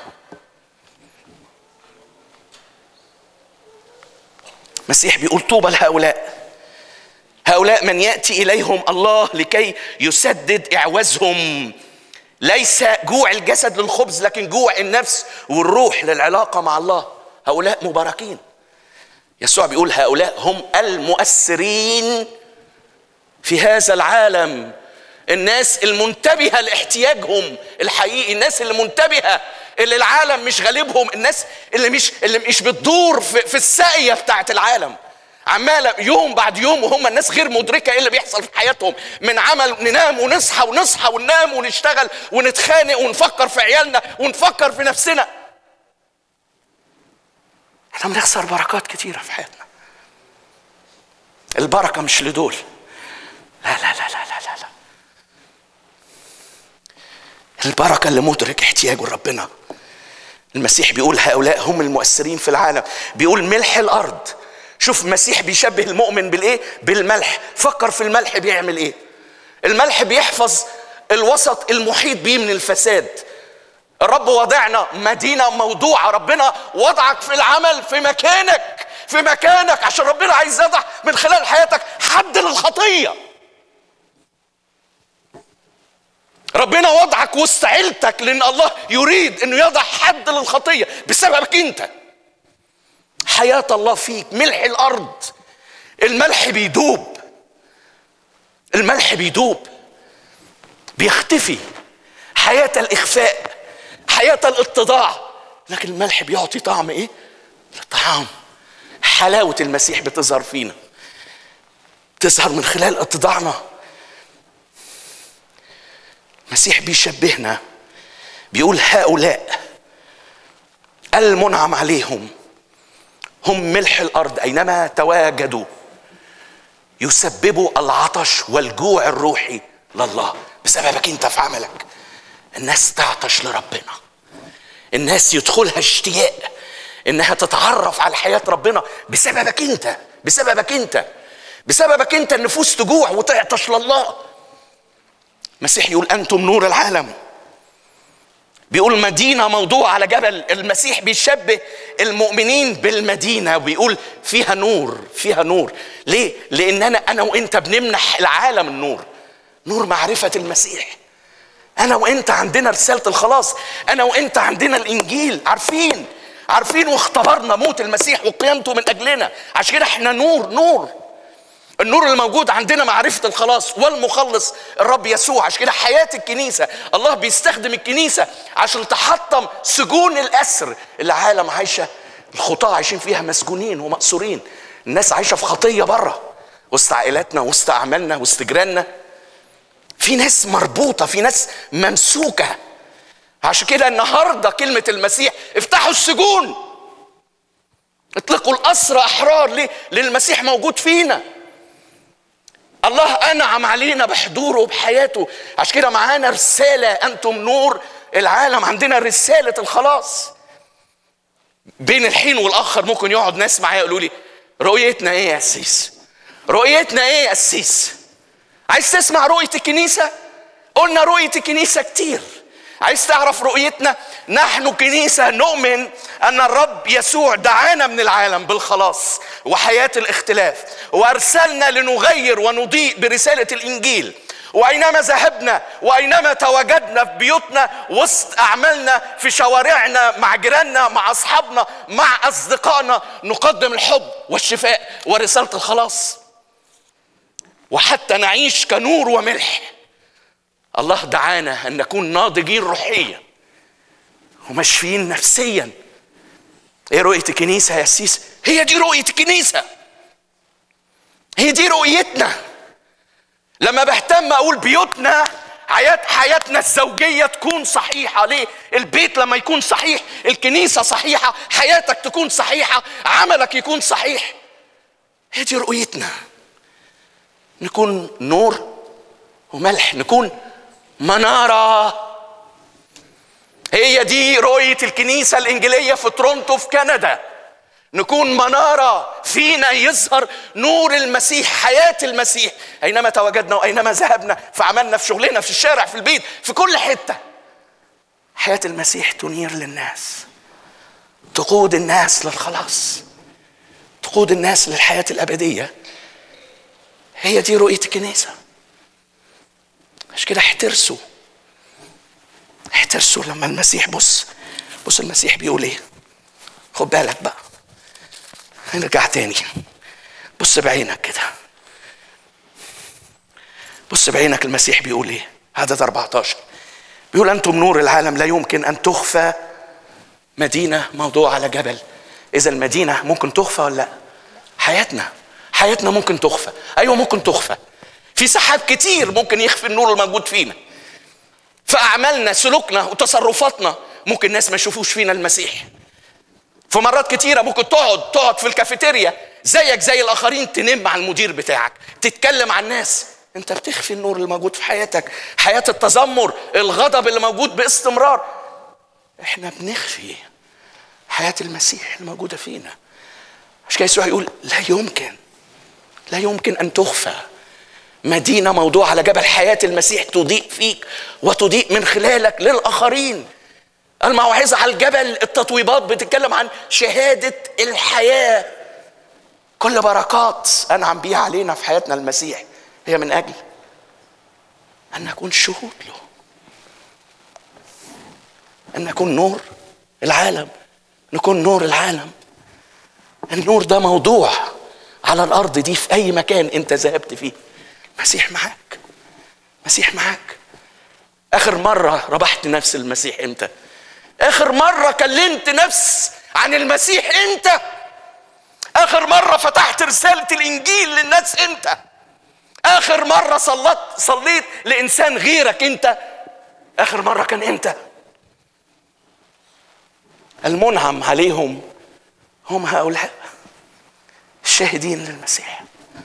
المسيح بيقول طوبى لهؤلاء هؤلاء من ياتي اليهم الله لكي يسدد اعوازهم ليس جوع الجسد للخبز لكن جوع النفس والروح للعلاقه مع الله هؤلاء مباركين يسوع بيقول هؤلاء هم المؤثرين في هذا العالم الناس المنتبهة لاحتياجهم الحقيقي الناس اللي منتبهة اللي العالم مش غالبهم الناس اللي مش اللي مش بتدور في, في الساقية بتاعت العالم عمالة يوم بعد يوم وهم الناس غير مدركة ايه اللي بيحصل في حياتهم من عمل ننام ونصحى ونصحى وننام ونشتغل ونتخانق ونفكر في عيالنا ونفكر في نفسنا احنا بنخسر بركات كتيرة في حياتنا البركة مش لدول لا لا لا لا لا لا, لا. البركة اللي مدرك احتياجه لربنا المسيح بيقول هؤلاء هم المؤثرين في العالم بيقول ملح الأرض شوف المسيح بيشبه المؤمن بالايه بالملح فكر في الملح بيعمل ايه الملح بيحفظ الوسط المحيط بيه من الفساد الرب وضعنا مدينه موضوعه ربنا وضعك في العمل في مكانك في مكانك عشان ربنا عايز يضع من خلال حياتك حد للخطيه ربنا وضعك وسط عيلتك لان الله يريد انه يضع حد للخطيه بسببك انت حياه الله فيك ملح الارض الملح بيدوب الملح بيدوب بيختفي حياه الاخفاء حياه الاتضاع لكن الملح بيعطي طعم ايه الطعام حلاوه المسيح بتظهر فينا تظهر من خلال اتضاعنا المسيح بيشبهنا بيقول هؤلاء المنعم عليهم هم ملح الارض اينما تواجدوا يسببوا العطش والجوع الروحي لله بسببك انت في عملك الناس تعطش لربنا الناس يدخلها اشتياق انها تتعرف على حياه ربنا بسببك انت بسببك انت بسببك انت النفوس تجوع وتعطش لله المسيح يقول انتم نور العالم بيقول مدينه موضوع على جبل المسيح بيشبه المؤمنين بالمدينه وبيقول فيها نور فيها نور ليه لان انا انا وانت بنمنح العالم النور نور معرفه المسيح انا وانت عندنا رساله الخلاص انا وانت عندنا الانجيل عارفين عارفين واختبرنا موت المسيح وقيامته من اجلنا عشان كده احنا نور نور النور اللي موجود عندنا معرفة الخلاص والمخلص الرب يسوع عشان كده حياة الكنيسة الله بيستخدم الكنيسة عشان تحطم سجون الأسر اللي العالم عايشة الخطاة عايشين فيها مسجونين ومأسورين الناس عايشة في خطية بره وسط عائلاتنا وسط أعمالنا وسط جيراننا في ناس مربوطة في ناس ممسوكة عشان كده النهاردة كلمة المسيح افتحوا السجون اطلقوا الأسرى أحرار ليه؟ لأن المسيح موجود فينا الله انعم علينا بحضوره وبحياته عشان كده معانا رساله انتم نور العالم عندنا رساله الخلاص بين الحين والاخر ممكن يقعد ناس معايا يقولوا لي رؤيتنا ايه يا قسيس رؤيتنا ايه يا قسيس عايز تسمع رؤيه الكنيسه قلنا رؤيه الكنيسه كتير عايز تعرف رؤيتنا نحن كنيسة نؤمن أن الرب يسوع دعانا من العالم بالخلاص وحياة الاختلاف وأرسلنا لنغير ونضيء برسالة الإنجيل وأينما ذهبنا وأينما تواجدنا في بيوتنا وسط أعمالنا في شوارعنا مع جيراننا مع أصحابنا مع أصدقائنا نقدم الحب والشفاء ورسالة الخلاص وحتى نعيش كنور وملح الله دعانا ان نكون ناضجين روحيا ومشفيين نفسيا ايه رؤيه الكنيسه يا سيس هي دي رؤيه الكنيسه هي دي رؤيتنا لما بهتم اقول بيوتنا حياة حياتنا الزوجية تكون صحيحة ليه؟ البيت لما يكون صحيح الكنيسة صحيحة حياتك تكون صحيحة عملك يكون صحيح هي دي رؤيتنا نكون نور وملح نكون منارة هي دي رؤية الكنيسة الإنجيلية في تورونتو في كندا نكون منارة فينا يظهر نور المسيح حياة المسيح أينما تواجدنا وأينما ذهبنا في عملنا في شغلنا في الشارع في البيت في كل حتة حياة المسيح تنير للناس تقود الناس للخلاص تقود الناس للحياة الأبدية هي دي رؤية الكنيسة عشان كده احترسوا احترسوا لما المسيح بص بص المسيح بيقول ايه خد بالك بقى نرجع تاني بص بعينك كده بص بعينك المسيح بيقول ايه عدد 14 بيقول انتم نور العالم لا يمكن ان تخفى مدينه موضوع على جبل اذا المدينه ممكن تخفى ولا لا حياتنا حياتنا ممكن تخفى ايوه ممكن تخفى في سحاب كتير ممكن يخفي النور الموجود فينا في اعمالنا سلوكنا وتصرفاتنا ممكن الناس ما يشوفوش فينا المسيح في مرات كتيرة ممكن تقعد تقعد في الكافيتيريا زيك زي الآخرين تنم مع المدير بتاعك تتكلم عن الناس انت بتخفي النور اللي موجود في حياتك حياة التذمر الغضب اللي موجود باستمرار احنا بنخفي حياة المسيح الموجودة فينا عشان كده يسوع يقول لا يمكن لا يمكن أن تخفى مدينة موضوع على جبل حياة المسيح تضيء فيك وتضيء من خلالك للآخرين الموعظة على الجبل التطويبات بتتكلم عن شهادة الحياة كل بركات أنعم بيها علينا في حياتنا المسيح هي من أجل أن نكون شهود له أن نكون نور العالم نكون نور العالم النور ده موضوع على الأرض دي في أي مكان أنت ذهبت فيه مسيح معاك مسيح معاك آخر مرة ربحت نفس المسيح إمتى؟ آخر مرة كلمت نفس عن المسيح إمتى؟ آخر مرة فتحت رسالة الإنجيل للناس إمتى؟ آخر مرة صلت صليت لإنسان غيرك أنت آخر مرة كان إمتى؟ المنعم عليهم هم هؤلاء الشاهدين للمسيح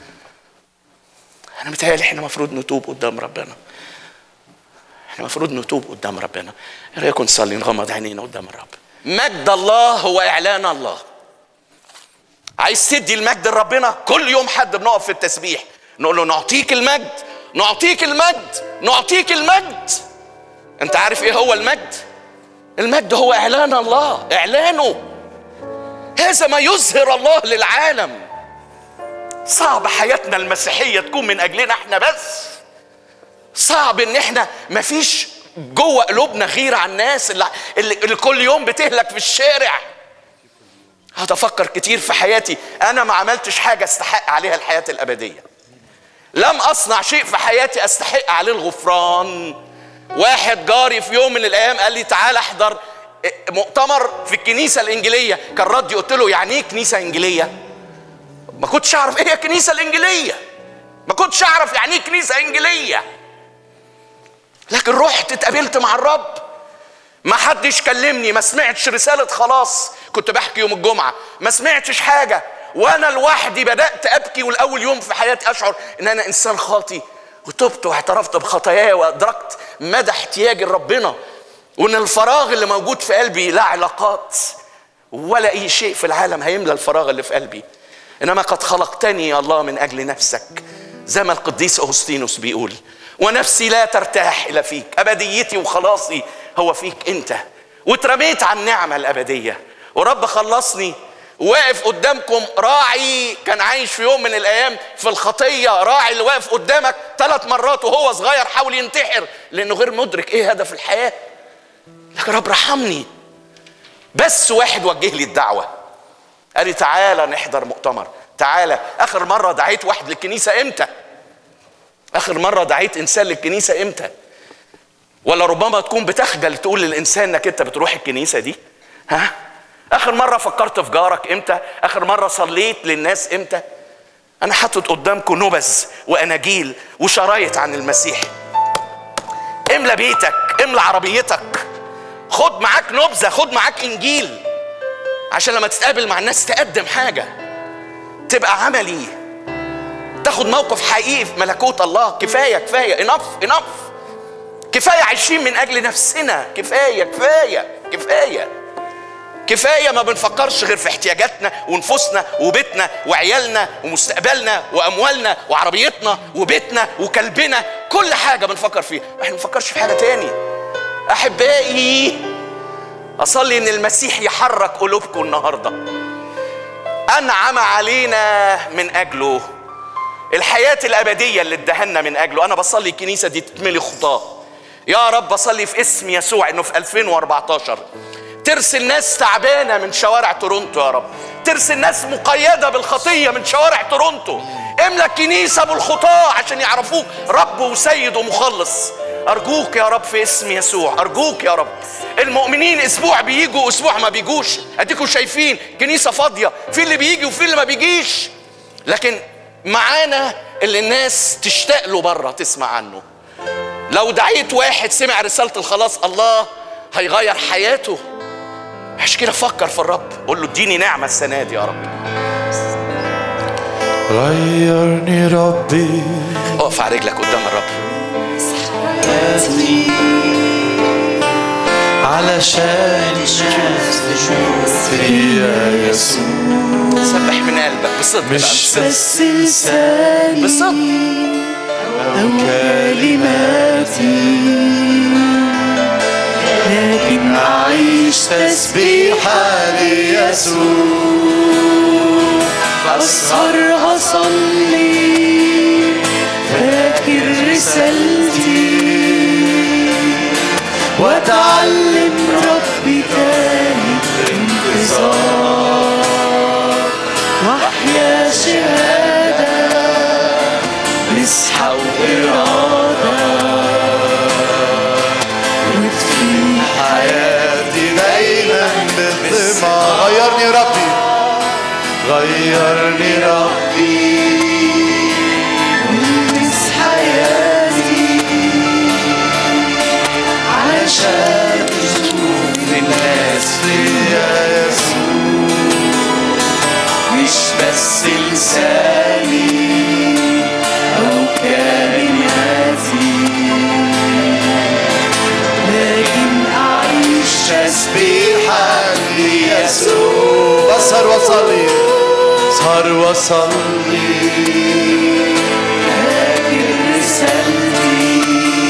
أنا متهيألي إحنا المفروض نتوب قدام ربنا احنا المفروض نتوب قدام ربنا ايه رايكم نصلي نغمض عينينا قدام الرب مجد الله هو اعلان الله عايز تدي المجد لربنا كل يوم حد بنقف في التسبيح نقول له نعطيك المجد نعطيك المجد نعطيك المجد انت عارف ايه هو المجد المجد هو اعلان الله اعلانه هذا ما يظهر الله للعالم صعب حياتنا المسيحيه تكون من اجلنا احنا بس صعب ان احنا مفيش جوه قلوبنا غيره على الناس اللي, اللي كل يوم بتهلك في الشارع هقعد افكر كتير في حياتي انا ما عملتش حاجه استحق عليها الحياه الابديه لم اصنع شيء في حياتي استحق عليه الغفران واحد جاري في يوم من الايام قال لي تعال احضر مؤتمر في الكنيسه الانجيليه كان ردي قلت له يعني ايه كنيسه انجيليه ما كنتش اعرف ايه هي الكنيسه الانجيليه ما كنتش اعرف يعني ايه كنيسه انجيليه لكن رحت اتقابلت مع الرب ما حدش كلمني ما سمعتش رسالة خلاص كنت بحكي يوم الجمعة ما سمعتش حاجة وأنا لوحدي بدأت أبكي والأول يوم في حياتي أشعر إن أنا إنسان خاطي وتبت واعترفت بخطاياي وأدركت مدى احتياجي لربنا وإن الفراغ اللي موجود في قلبي لا علاقات ولا أي شيء في العالم هيملى الفراغ اللي في قلبي إنما قد خلقتني يا الله من أجل نفسك زي ما القديس أغسطينوس بيقول ونفسي لا ترتاح إلى فيك أبديتي وخلاصي هو فيك أنت واترميت على النعمة الأبدية ورب خلصني واقف قدامكم راعي كان عايش في يوم من الأيام في الخطية راعي اللي واقف قدامك ثلاث مرات وهو صغير حاول ينتحر لأنه غير مدرك إيه هدف الحياة لكن رب رحمني بس واحد وجه لي الدعوة قال لي تعالى نحضر مؤتمر تعالى آخر مرة دعيت واحد للكنيسة إمتى اخر مره دعيت انسان للكنيسه امتى ولا ربما تكون بتخجل تقول للانسان انك انت بتروح الكنيسه دي ها اخر مره فكرت في جارك امتى اخر مره صليت للناس امتى انا حاطط قدامكم نبذ واناجيل وشرايط عن المسيح املى بيتك املى عربيتك خد معاك نبذه خد معاك انجيل عشان لما تتقابل مع الناس تقدم حاجه تبقى عملي تاخد موقف حقيقي في ملكوت الله كفايه كفايه انف انف كفايه عايشين من اجل نفسنا كفايه كفايه كفايه كفايه ما بنفكرش غير في احتياجاتنا ونفوسنا وبيتنا وعيالنا ومستقبلنا واموالنا وعربيتنا وبيتنا وكلبنا كل حاجه بنفكر فيها احنا ما بنفكرش في حاجه تاني احبائي اصلي ان المسيح يحرك قلوبكم النهارده انعم علينا من اجله الحياة الأبدية اللي ادهنا من أجله أنا بصلي الكنيسة دي تتملي خطاه يا رب بصلي في اسم يسوع إنه في 2014 ترسل ناس تعبانة من شوارع تورونتو يا رب ترسل ناس مقيدة بالخطية من شوارع تورونتو املى الكنيسة بالخطاة عشان يعرفوك رب وسيد ومخلص أرجوك يا رب في اسم يسوع أرجوك يا رب المؤمنين أسبوع بيجوا أسبوع ما بيجوش أديكوا شايفين كنيسة فاضية في اللي بيجي وفي اللي ما بيجيش لكن معانا اللي الناس تشتاق له بره تسمع عنه لو دعيت واحد سمع رسالة الخلاص الله هيغير حياته عشان كده فكر في الرب قول له اديني نعمة السنة دي يا رب غيرني ربي اقف على رجلك قدام الرب علشان تشوف فيا يسوع سبح من قلبك بصدق بقى، مش بصدق بس لساني بصدق أو كلماتي لكن أعيش تسبيحة ليسوع أسهر أصلي فاكر رسالتي وأتعلم ربي تاني بانتظار وأحيا شهادة مسحة وإرادة وتفي حياتي دايما بالثمار غيرني ربي غيرني ربي ولمس حياتي علشان تشوف الناس فيا يسوع مش بس لساني أو كلماتي لكن أعيش تسبيحا ليسوع بسهر وصلي اسهر وصلي فاكر رسالتي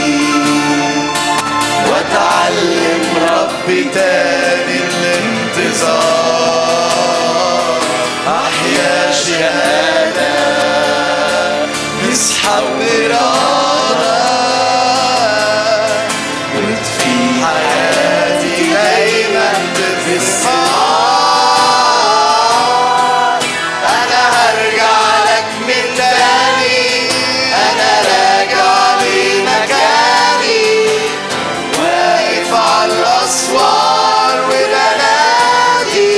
واتعلم ربي تاني الانتظار احيا شهاده نسحب إرادة وتفي حياتي دايما باستمرار أنا هرجع لك من تاني أنا راجع لمكاني واقف على الأسوار وبنادي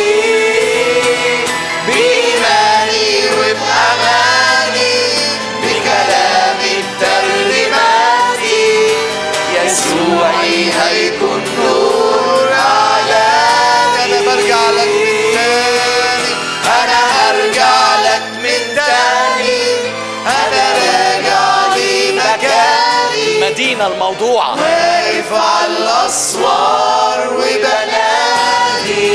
بإيماني وبأماني بكلامي بترنيماتي يسوعي هيكون نور علاني أنا برجع لك من تاني أنا هرجع لك من تاني أنا راجع لمكاني مدينة الموضوعة واقف على الاسوار وبنادي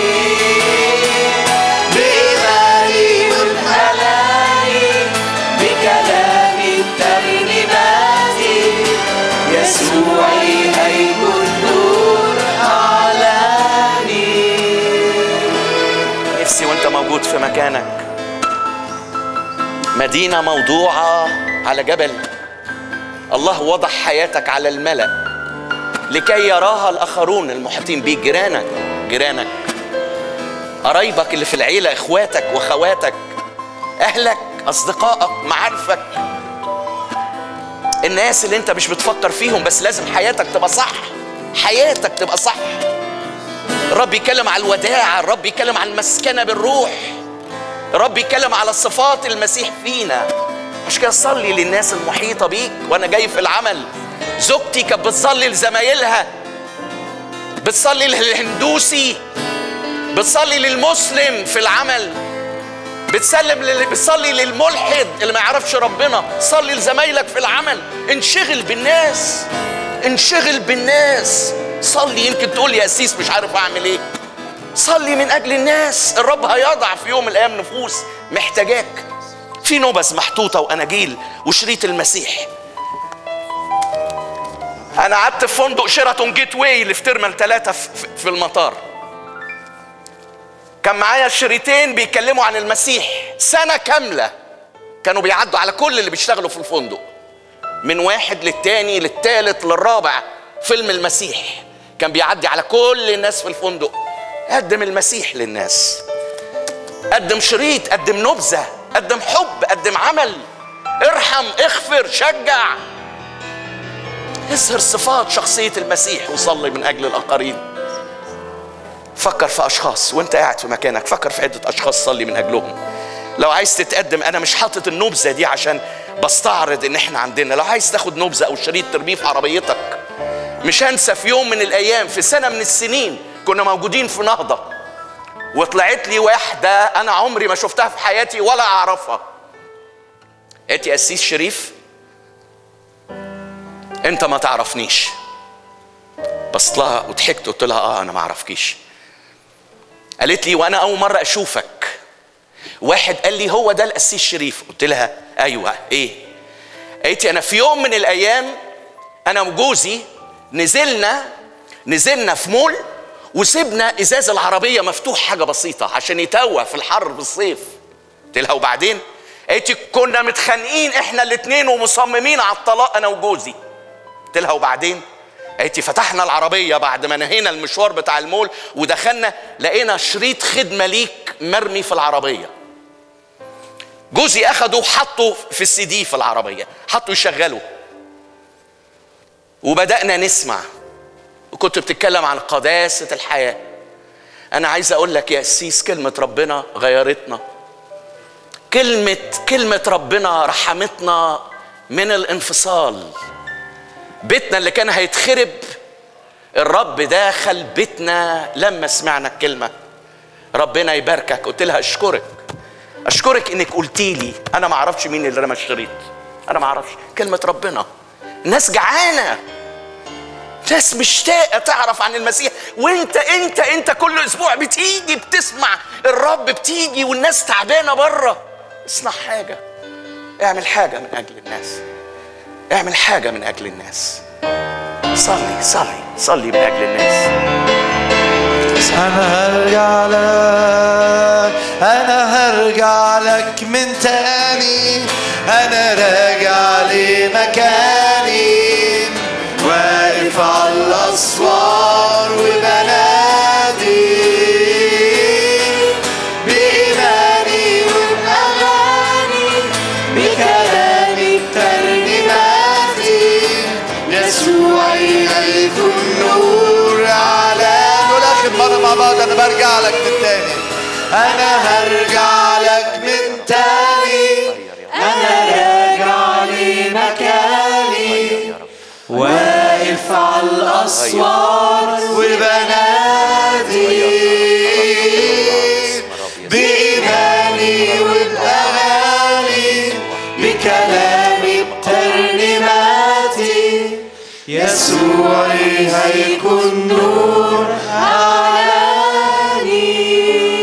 بإيماني وبأماني بكلامي بترنيماتي يسوعي هيكون نور علاني نفسي وانت موجود في مكانك مدينة موضوعة على جبل الله وضع حياتك على الملأ لكي يراها الآخرون المحيطين بيك جيرانك جيرانك قرايبك اللي في العيلة إخواتك وأخواتك أهلك أصدقائك معارفك الناس اللي أنت مش بتفكر فيهم بس لازم حياتك تبقى صح حياتك تبقى صح الرب يتكلم على الوداعة الرب يتكلم عن المسكنة بالروح الرب يتكلم على صفات المسيح فينا عشان كده صلي للناس المحيطة بيك وأنا جاي في العمل زوجتي كانت بتصلي لزمايلها بتصلي للهندوسي بتصلي للمسلم في العمل بتسلم لل... بتصلي للملحد اللي ما يعرفش ربنا صلي لزمايلك في العمل انشغل بالناس انشغل بالناس صلي يمكن تقول يا أسيس مش عارف اعمل ايه صلي من اجل الناس الرب هيضع في يوم من الايام نفوس محتاجاك في نوبس محطوطه واناجيل وشريط المسيح انا قعدت في فندق شيراتون جيت واي اللي في ترمال ثلاثة في في المطار كان معايا شريطين بيتكلموا عن المسيح سنة كاملة كانوا بيعدوا على كل اللي بيشتغلوا في الفندق من واحد للتاني للتالت للرابع فيلم المسيح كان بيعدي على كل الناس في الفندق قدم المسيح للناس قدم شريط قدم نبذة قدم حب قدم عمل ارحم اغفر شجع اظهر صفات شخصية المسيح وصلي من أجل الآخرين فكر في أشخاص وأنت قاعد في مكانك فكر في عدة أشخاص صلي من أجلهم لو عايز تتقدم أنا مش حاطط النبذة دي عشان بستعرض إن إحنا عندنا لو عايز تاخد نبذة أو شريط ترميه في عربيتك مش هنسى في يوم من الأيام في سنة من السنين كنا موجودين في نهضة وطلعت لي واحدة أنا عمري ما شفتها في حياتي ولا أعرفها قالت يا قسيس شريف أنت ما تعرفنيش بصت لها وضحكت قلت لها اه انا ما اعرفكيش قالت لي وانا اول مره اشوفك واحد قال لي هو ده القسيس شريف قلت لها ايوه ايه قالت لي انا في يوم من الايام انا وجوزي نزلنا نزلنا في مول وسيبنا ازاز العربيه مفتوح حاجه بسيطه عشان يتوه في الحر في الصيف قلت لها وبعدين قالت لي كنا متخانقين احنا الاثنين ومصممين على الطلاق انا وجوزي قلت لها وبعدين قالت لي فتحنا العربية بعد ما نهينا المشوار بتاع المول ودخلنا لقينا شريط خدمة ليك مرمي في العربية جوزي أخده وحطه في السي دي في العربية حطه يشغله وبدأنا نسمع وكنت بتتكلم عن قداسة الحياة أنا عايز أقول لك يا أسيس كلمة ربنا غيرتنا كلمة كلمة ربنا رحمتنا من الانفصال بيتنا اللي كان هيتخرب الرب داخل بيتنا لما سمعنا الكلمة ربنا يباركك قلت لها اشكرك اشكرك انك قلتي لي انا ما اعرفش مين اللي رمى الشريط انا ما اعرفش كلمة ربنا الناس جعانة ناس مشتاقة تعرف عن المسيح وانت انت انت كل اسبوع بتيجي بتسمع الرب بتيجي والناس تعبانة بره اصنع حاجة اعمل حاجة من اجل الناس اعمل حاجة من أجل الناس صلي صلي صلي من أجل الناس أنا هرجع لك أنا هرجع لك من تاني أنا راجع لمكاني واقف على الأسوار وبنادي بإيماني وبأغاني بكلامي بترنيماتي يسوعي هيكون نور على نقول آخر مرة مع بعض أنا برجع لك من تاني أنا هرجع لك من تاني أنا راجع لمكاني واقف على الأسوار وبنادي بإيماني وبأغاني بكلامي بترنيماتي يسوعي هيكون نور علاني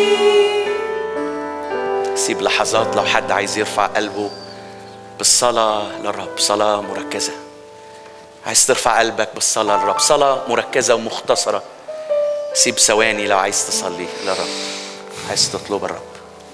سيب لحظات لو حد عايز يرفع قلبه بالصلاة للرب صلاة مركزة عايز ترفع قلبك بالصلاة للرب صلاة مركزة ومختصرة سيب ثواني لو عايز تصلي للرب عايز تطلب الرب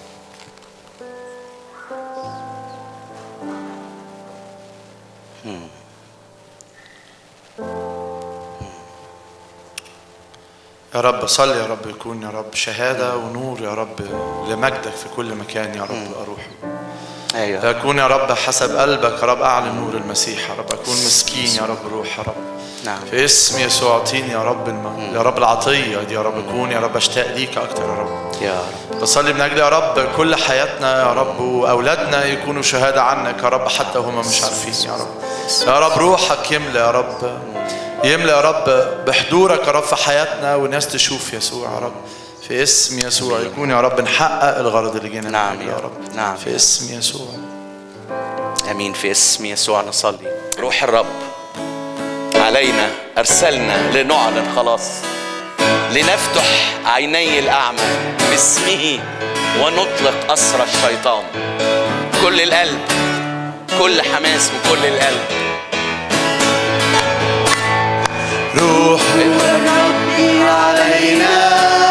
يا رب صل يا رب يكون يا رب شهادة ونور يا رب لمجدك في كل مكان يا رب أروح ايوه أكون يا رب حسب قلبك يا رب أعلن نور المسيح يا رب أكون مسكين يا رب روح يا رب نعم في اسم يسوع اعطيني يا رب الم... يا رب العطية دي يا رب أكون يا رب أشتاق ليك أكتر يا رب يا رب بصلي من أجل يا رب كل حياتنا يا رب وأولادنا يكونوا شهادة عنك يا رب حتى وهم مش عارفين يا رب يا رب روحك يملى يا رب يملى يا رب بحضورك يا رب في حياتنا والناس تشوف يسوع يا رب في اسم يسوع يكون يا رب نحقق الغرض اللي جينا نعم نعمله يا يا رب. رب نعم. في اسم يسوع امين في اسم يسوع نصلي روح الرب علينا ارسلنا لنعلن خلاص لنفتح عيني الاعمى باسمه ونطلق اسر الشيطان كل القلب كل حماس وكل القلب روح الرب علينا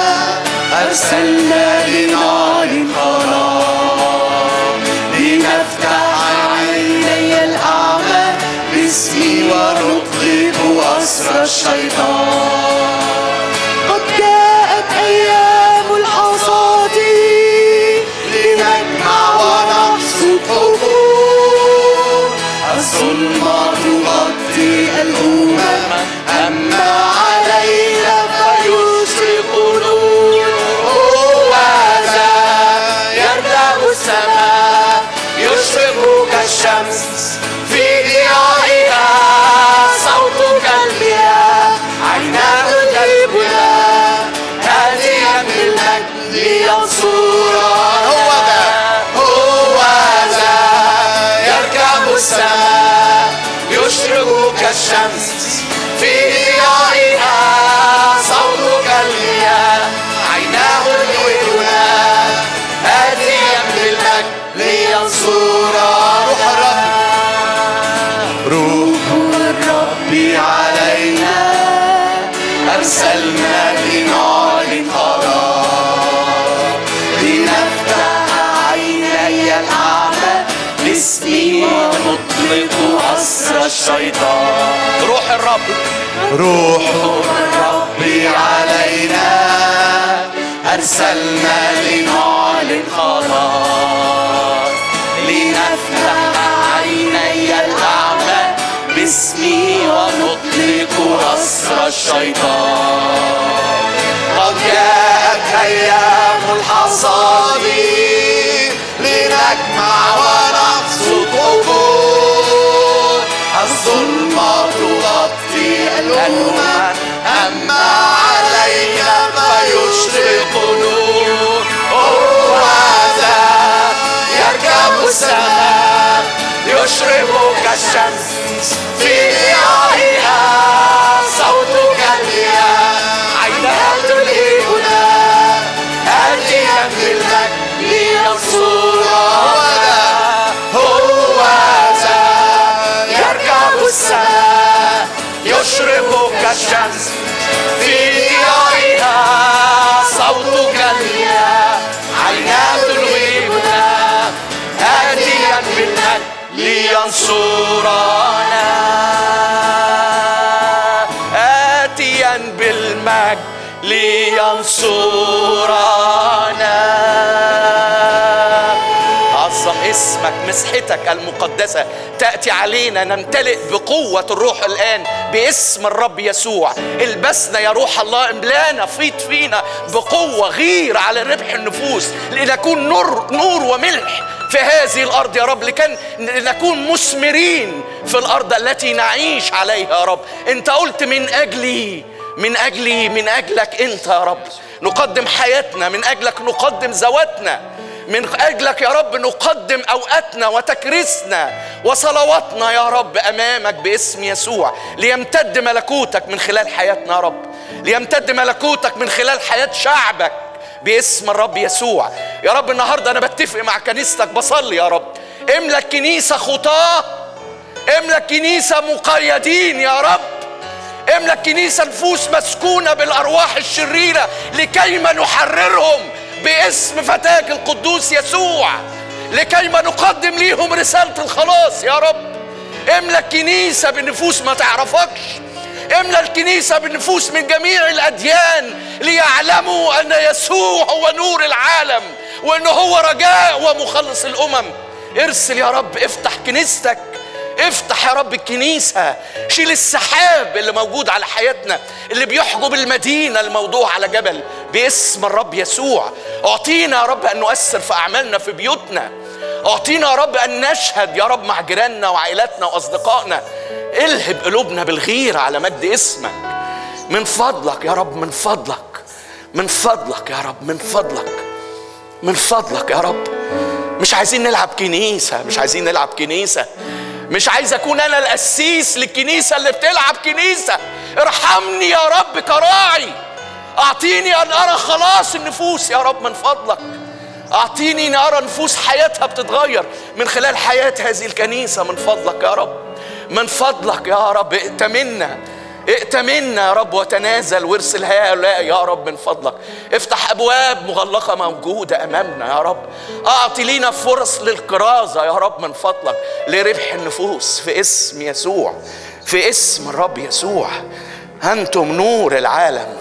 أرسلنا لنعلن خلاص لنفتح عيني الأعمى باسمي ونطلق أسر الشيطان الظلمة تغطي الأمم أما علينا فيشرق نور هوذا يملأ السماء يشرق كالشمس في ضيائها صوت كالمياه عيناه تلبنا هاديا بالمجد لينصرنا هوذا هوذا يركب السماء يشرق كالشمس في ضيائها صوت كالمياه عيناه تلبنا هاديا بالمجد لينصرنا روح الرب روح الرب علينا أرسلنا لنعلن قرار لنفتح عيني الأعمى باسمي ونطلق أسر الشيطان روح الرب روح الرب علينا أرسلنا لنعلن قرار لنفتح عيني الأعمى باسمه ونطلق أسر الشيطان قد جاءت أيام الحصاد لنجمع ونحصد أجور الظلمة تغطي الأمم أما علينا فيشرق نور هوذا يركب السماء يشرق كالشمس في ضيائها صوت كالمياه عيناه تلهبنا هاديا بالمجد لينصرنا هوذا يركب السماء يشرق كالشمس في ضيائها صوت كالمياه عيناه تلهبنا هاديا بالمجد لينصرنا آتيا بالمجد لينصرنا عظم اسمك مسحتك المقدسة تأتي علينا نمتلئ بقوة الروح الآن باسم الرب يسوع البسنا يا روح الله املانا فيض فينا بقوة غير على ربح النفوس لنكون نور, نور وملح في هذه الأرض يا رب لكن لنكون مثمرين في الأرض التي نعيش عليها يا رب أنت قلت من أجلي من أجلي من أجلك أنت يا رب نقدم حياتنا من أجلك نقدم ذواتنا من أجلك يا رب نقدم أوقاتنا وتكريسنا وصلواتنا يا رب أمامك باسم يسوع ليمتد ملكوتك من خلال حياتنا يا رب ليمتد ملكوتك من خلال حياة شعبك باسم الرب يسوع يا رب النهاردة أنا بتفق مع كنيستك بصلي يا رب املى الكنيسة خطاه املى الكنيسة مقيدين يا رب املى الكنيسة نفوس مسكونة بالأرواح الشريرة لكيما نحررهم باسم فتاك القدوس يسوع لكيما نقدم ليهم رسالة الخلاص يا رب املى الكنيسة بنفوس ما تعرفكش املى الكنيسة بالنفوس من جميع الأديان ليعلموا أن يسوع هو نور العالم وأنه هو رجاء ومخلص الأمم ارسل يا رب افتح كنيستك افتح يا رب الكنيسة شيل السحاب اللي موجود على حياتنا اللي بيحجب المدينة الموضوع على جبل باسم الرب يسوع اعطينا يا رب ان نؤثر في اعمالنا في بيوتنا اعطينا يا رب ان نشهد يا رب مع جيراننا وعائلاتنا واصدقائنا الهب قلوبنا بالغيرة على مجد اسمك من فضلك يا رب من فضلك من فضلك يا رب من فضلك من فضلك يا رب مش عايزين نلعب كنيسة مش عايزين نلعب كنيسة مش عايز اكون انا القسيس للكنيسة اللي بتلعب كنيسة ارحمني يا رب كراعي اعطيني ان ارى خلاص النفوس يا رب من فضلك اعطيني ان ارى نفوس حياتها بتتغير من خلال حياة هذه الكنيسة من فضلك يا رب من فضلك يا رب ائتمنا ائتمنا يا رب وتنازل وارسل هؤلاء يا رب من فضلك افتح ابواب مغلقه موجوده امامنا يا رب اعطي لينا فرص للكرازه يا رب من فضلك لربح النفوس في اسم يسوع في اسم الرب يسوع انتم نور العالم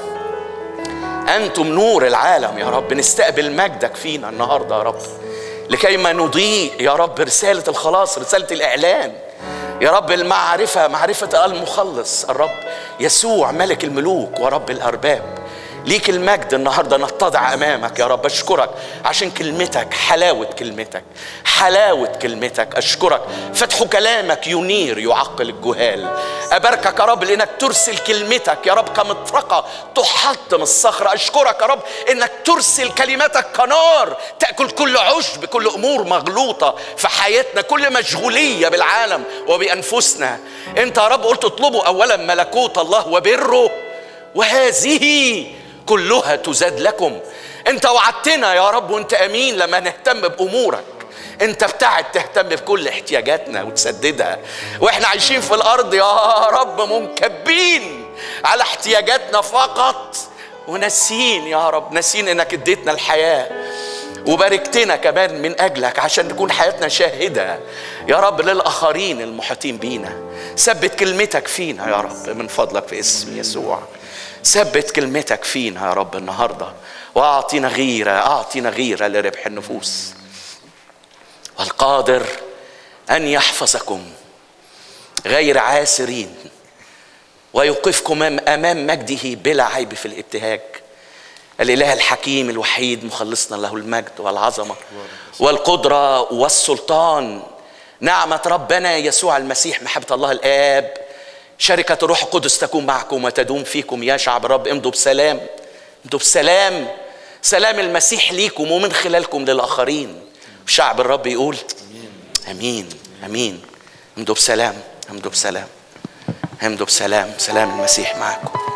انتم نور العالم يا رب نستقبل مجدك فينا النهارده يا رب لكي ما نضيء يا رب رساله الخلاص رساله الاعلان يا رب المعرفة معرفة المخلص الرب يسوع ملك الملوك ورب الأرباب ليك المجد النهاردة نتضع أمامك يا رب أشكرك عشان كلمتك حلاوة كلمتك حلاوة كلمتك أشكرك فتح كلامك ينير يعقل الجهال أباركك يا رب لأنك ترسل كلمتك يا رب كمطرقة تحطم الصخرة أشكرك يا رب إنك ترسل كلماتك كنار تأكل كل عشب كل أمور مغلوطة في حياتنا كل مشغولية بالعالم وبأنفسنا أنت يا رب قلت اطلبوا أولا ملكوت الله وبره وهذه كلها تزاد لكم انت وعدتنا يا رب وانت امين لما نهتم بامورك انت بتاعت تهتم بكل احتياجاتنا وتسددها واحنا عايشين في الارض يا رب منكبين على احتياجاتنا فقط وناسين يا رب ناسين انك اديتنا الحياه وباركتنا كمان من اجلك عشان تكون حياتنا شاهده يا رب للاخرين المحيطين بينا ثبت كلمتك فينا يا رب من فضلك في اسم يسوع ثبت كلمتك فينا يا رب النهارده واعطينا غيره اعطينا غيره لربح النفوس والقادر ان يحفظكم غير عاسرين ويوقفكم امام مجده بلا عيب في الابتهاج الاله الحكيم الوحيد مخلصنا له المجد والعظمه والقدره والسلطان نعمه ربنا يسوع المسيح محبه الله الاب شركه الروح القدس تكون معكم وتدوم فيكم يا شعب الرب امضوا بسلام امضوا بسلام سلام المسيح ليكم ومن خلالكم للاخرين شعب الرب يقول امين امين امضوا بسلام امضوا بسلام امضوا بسلام سلام المسيح معكم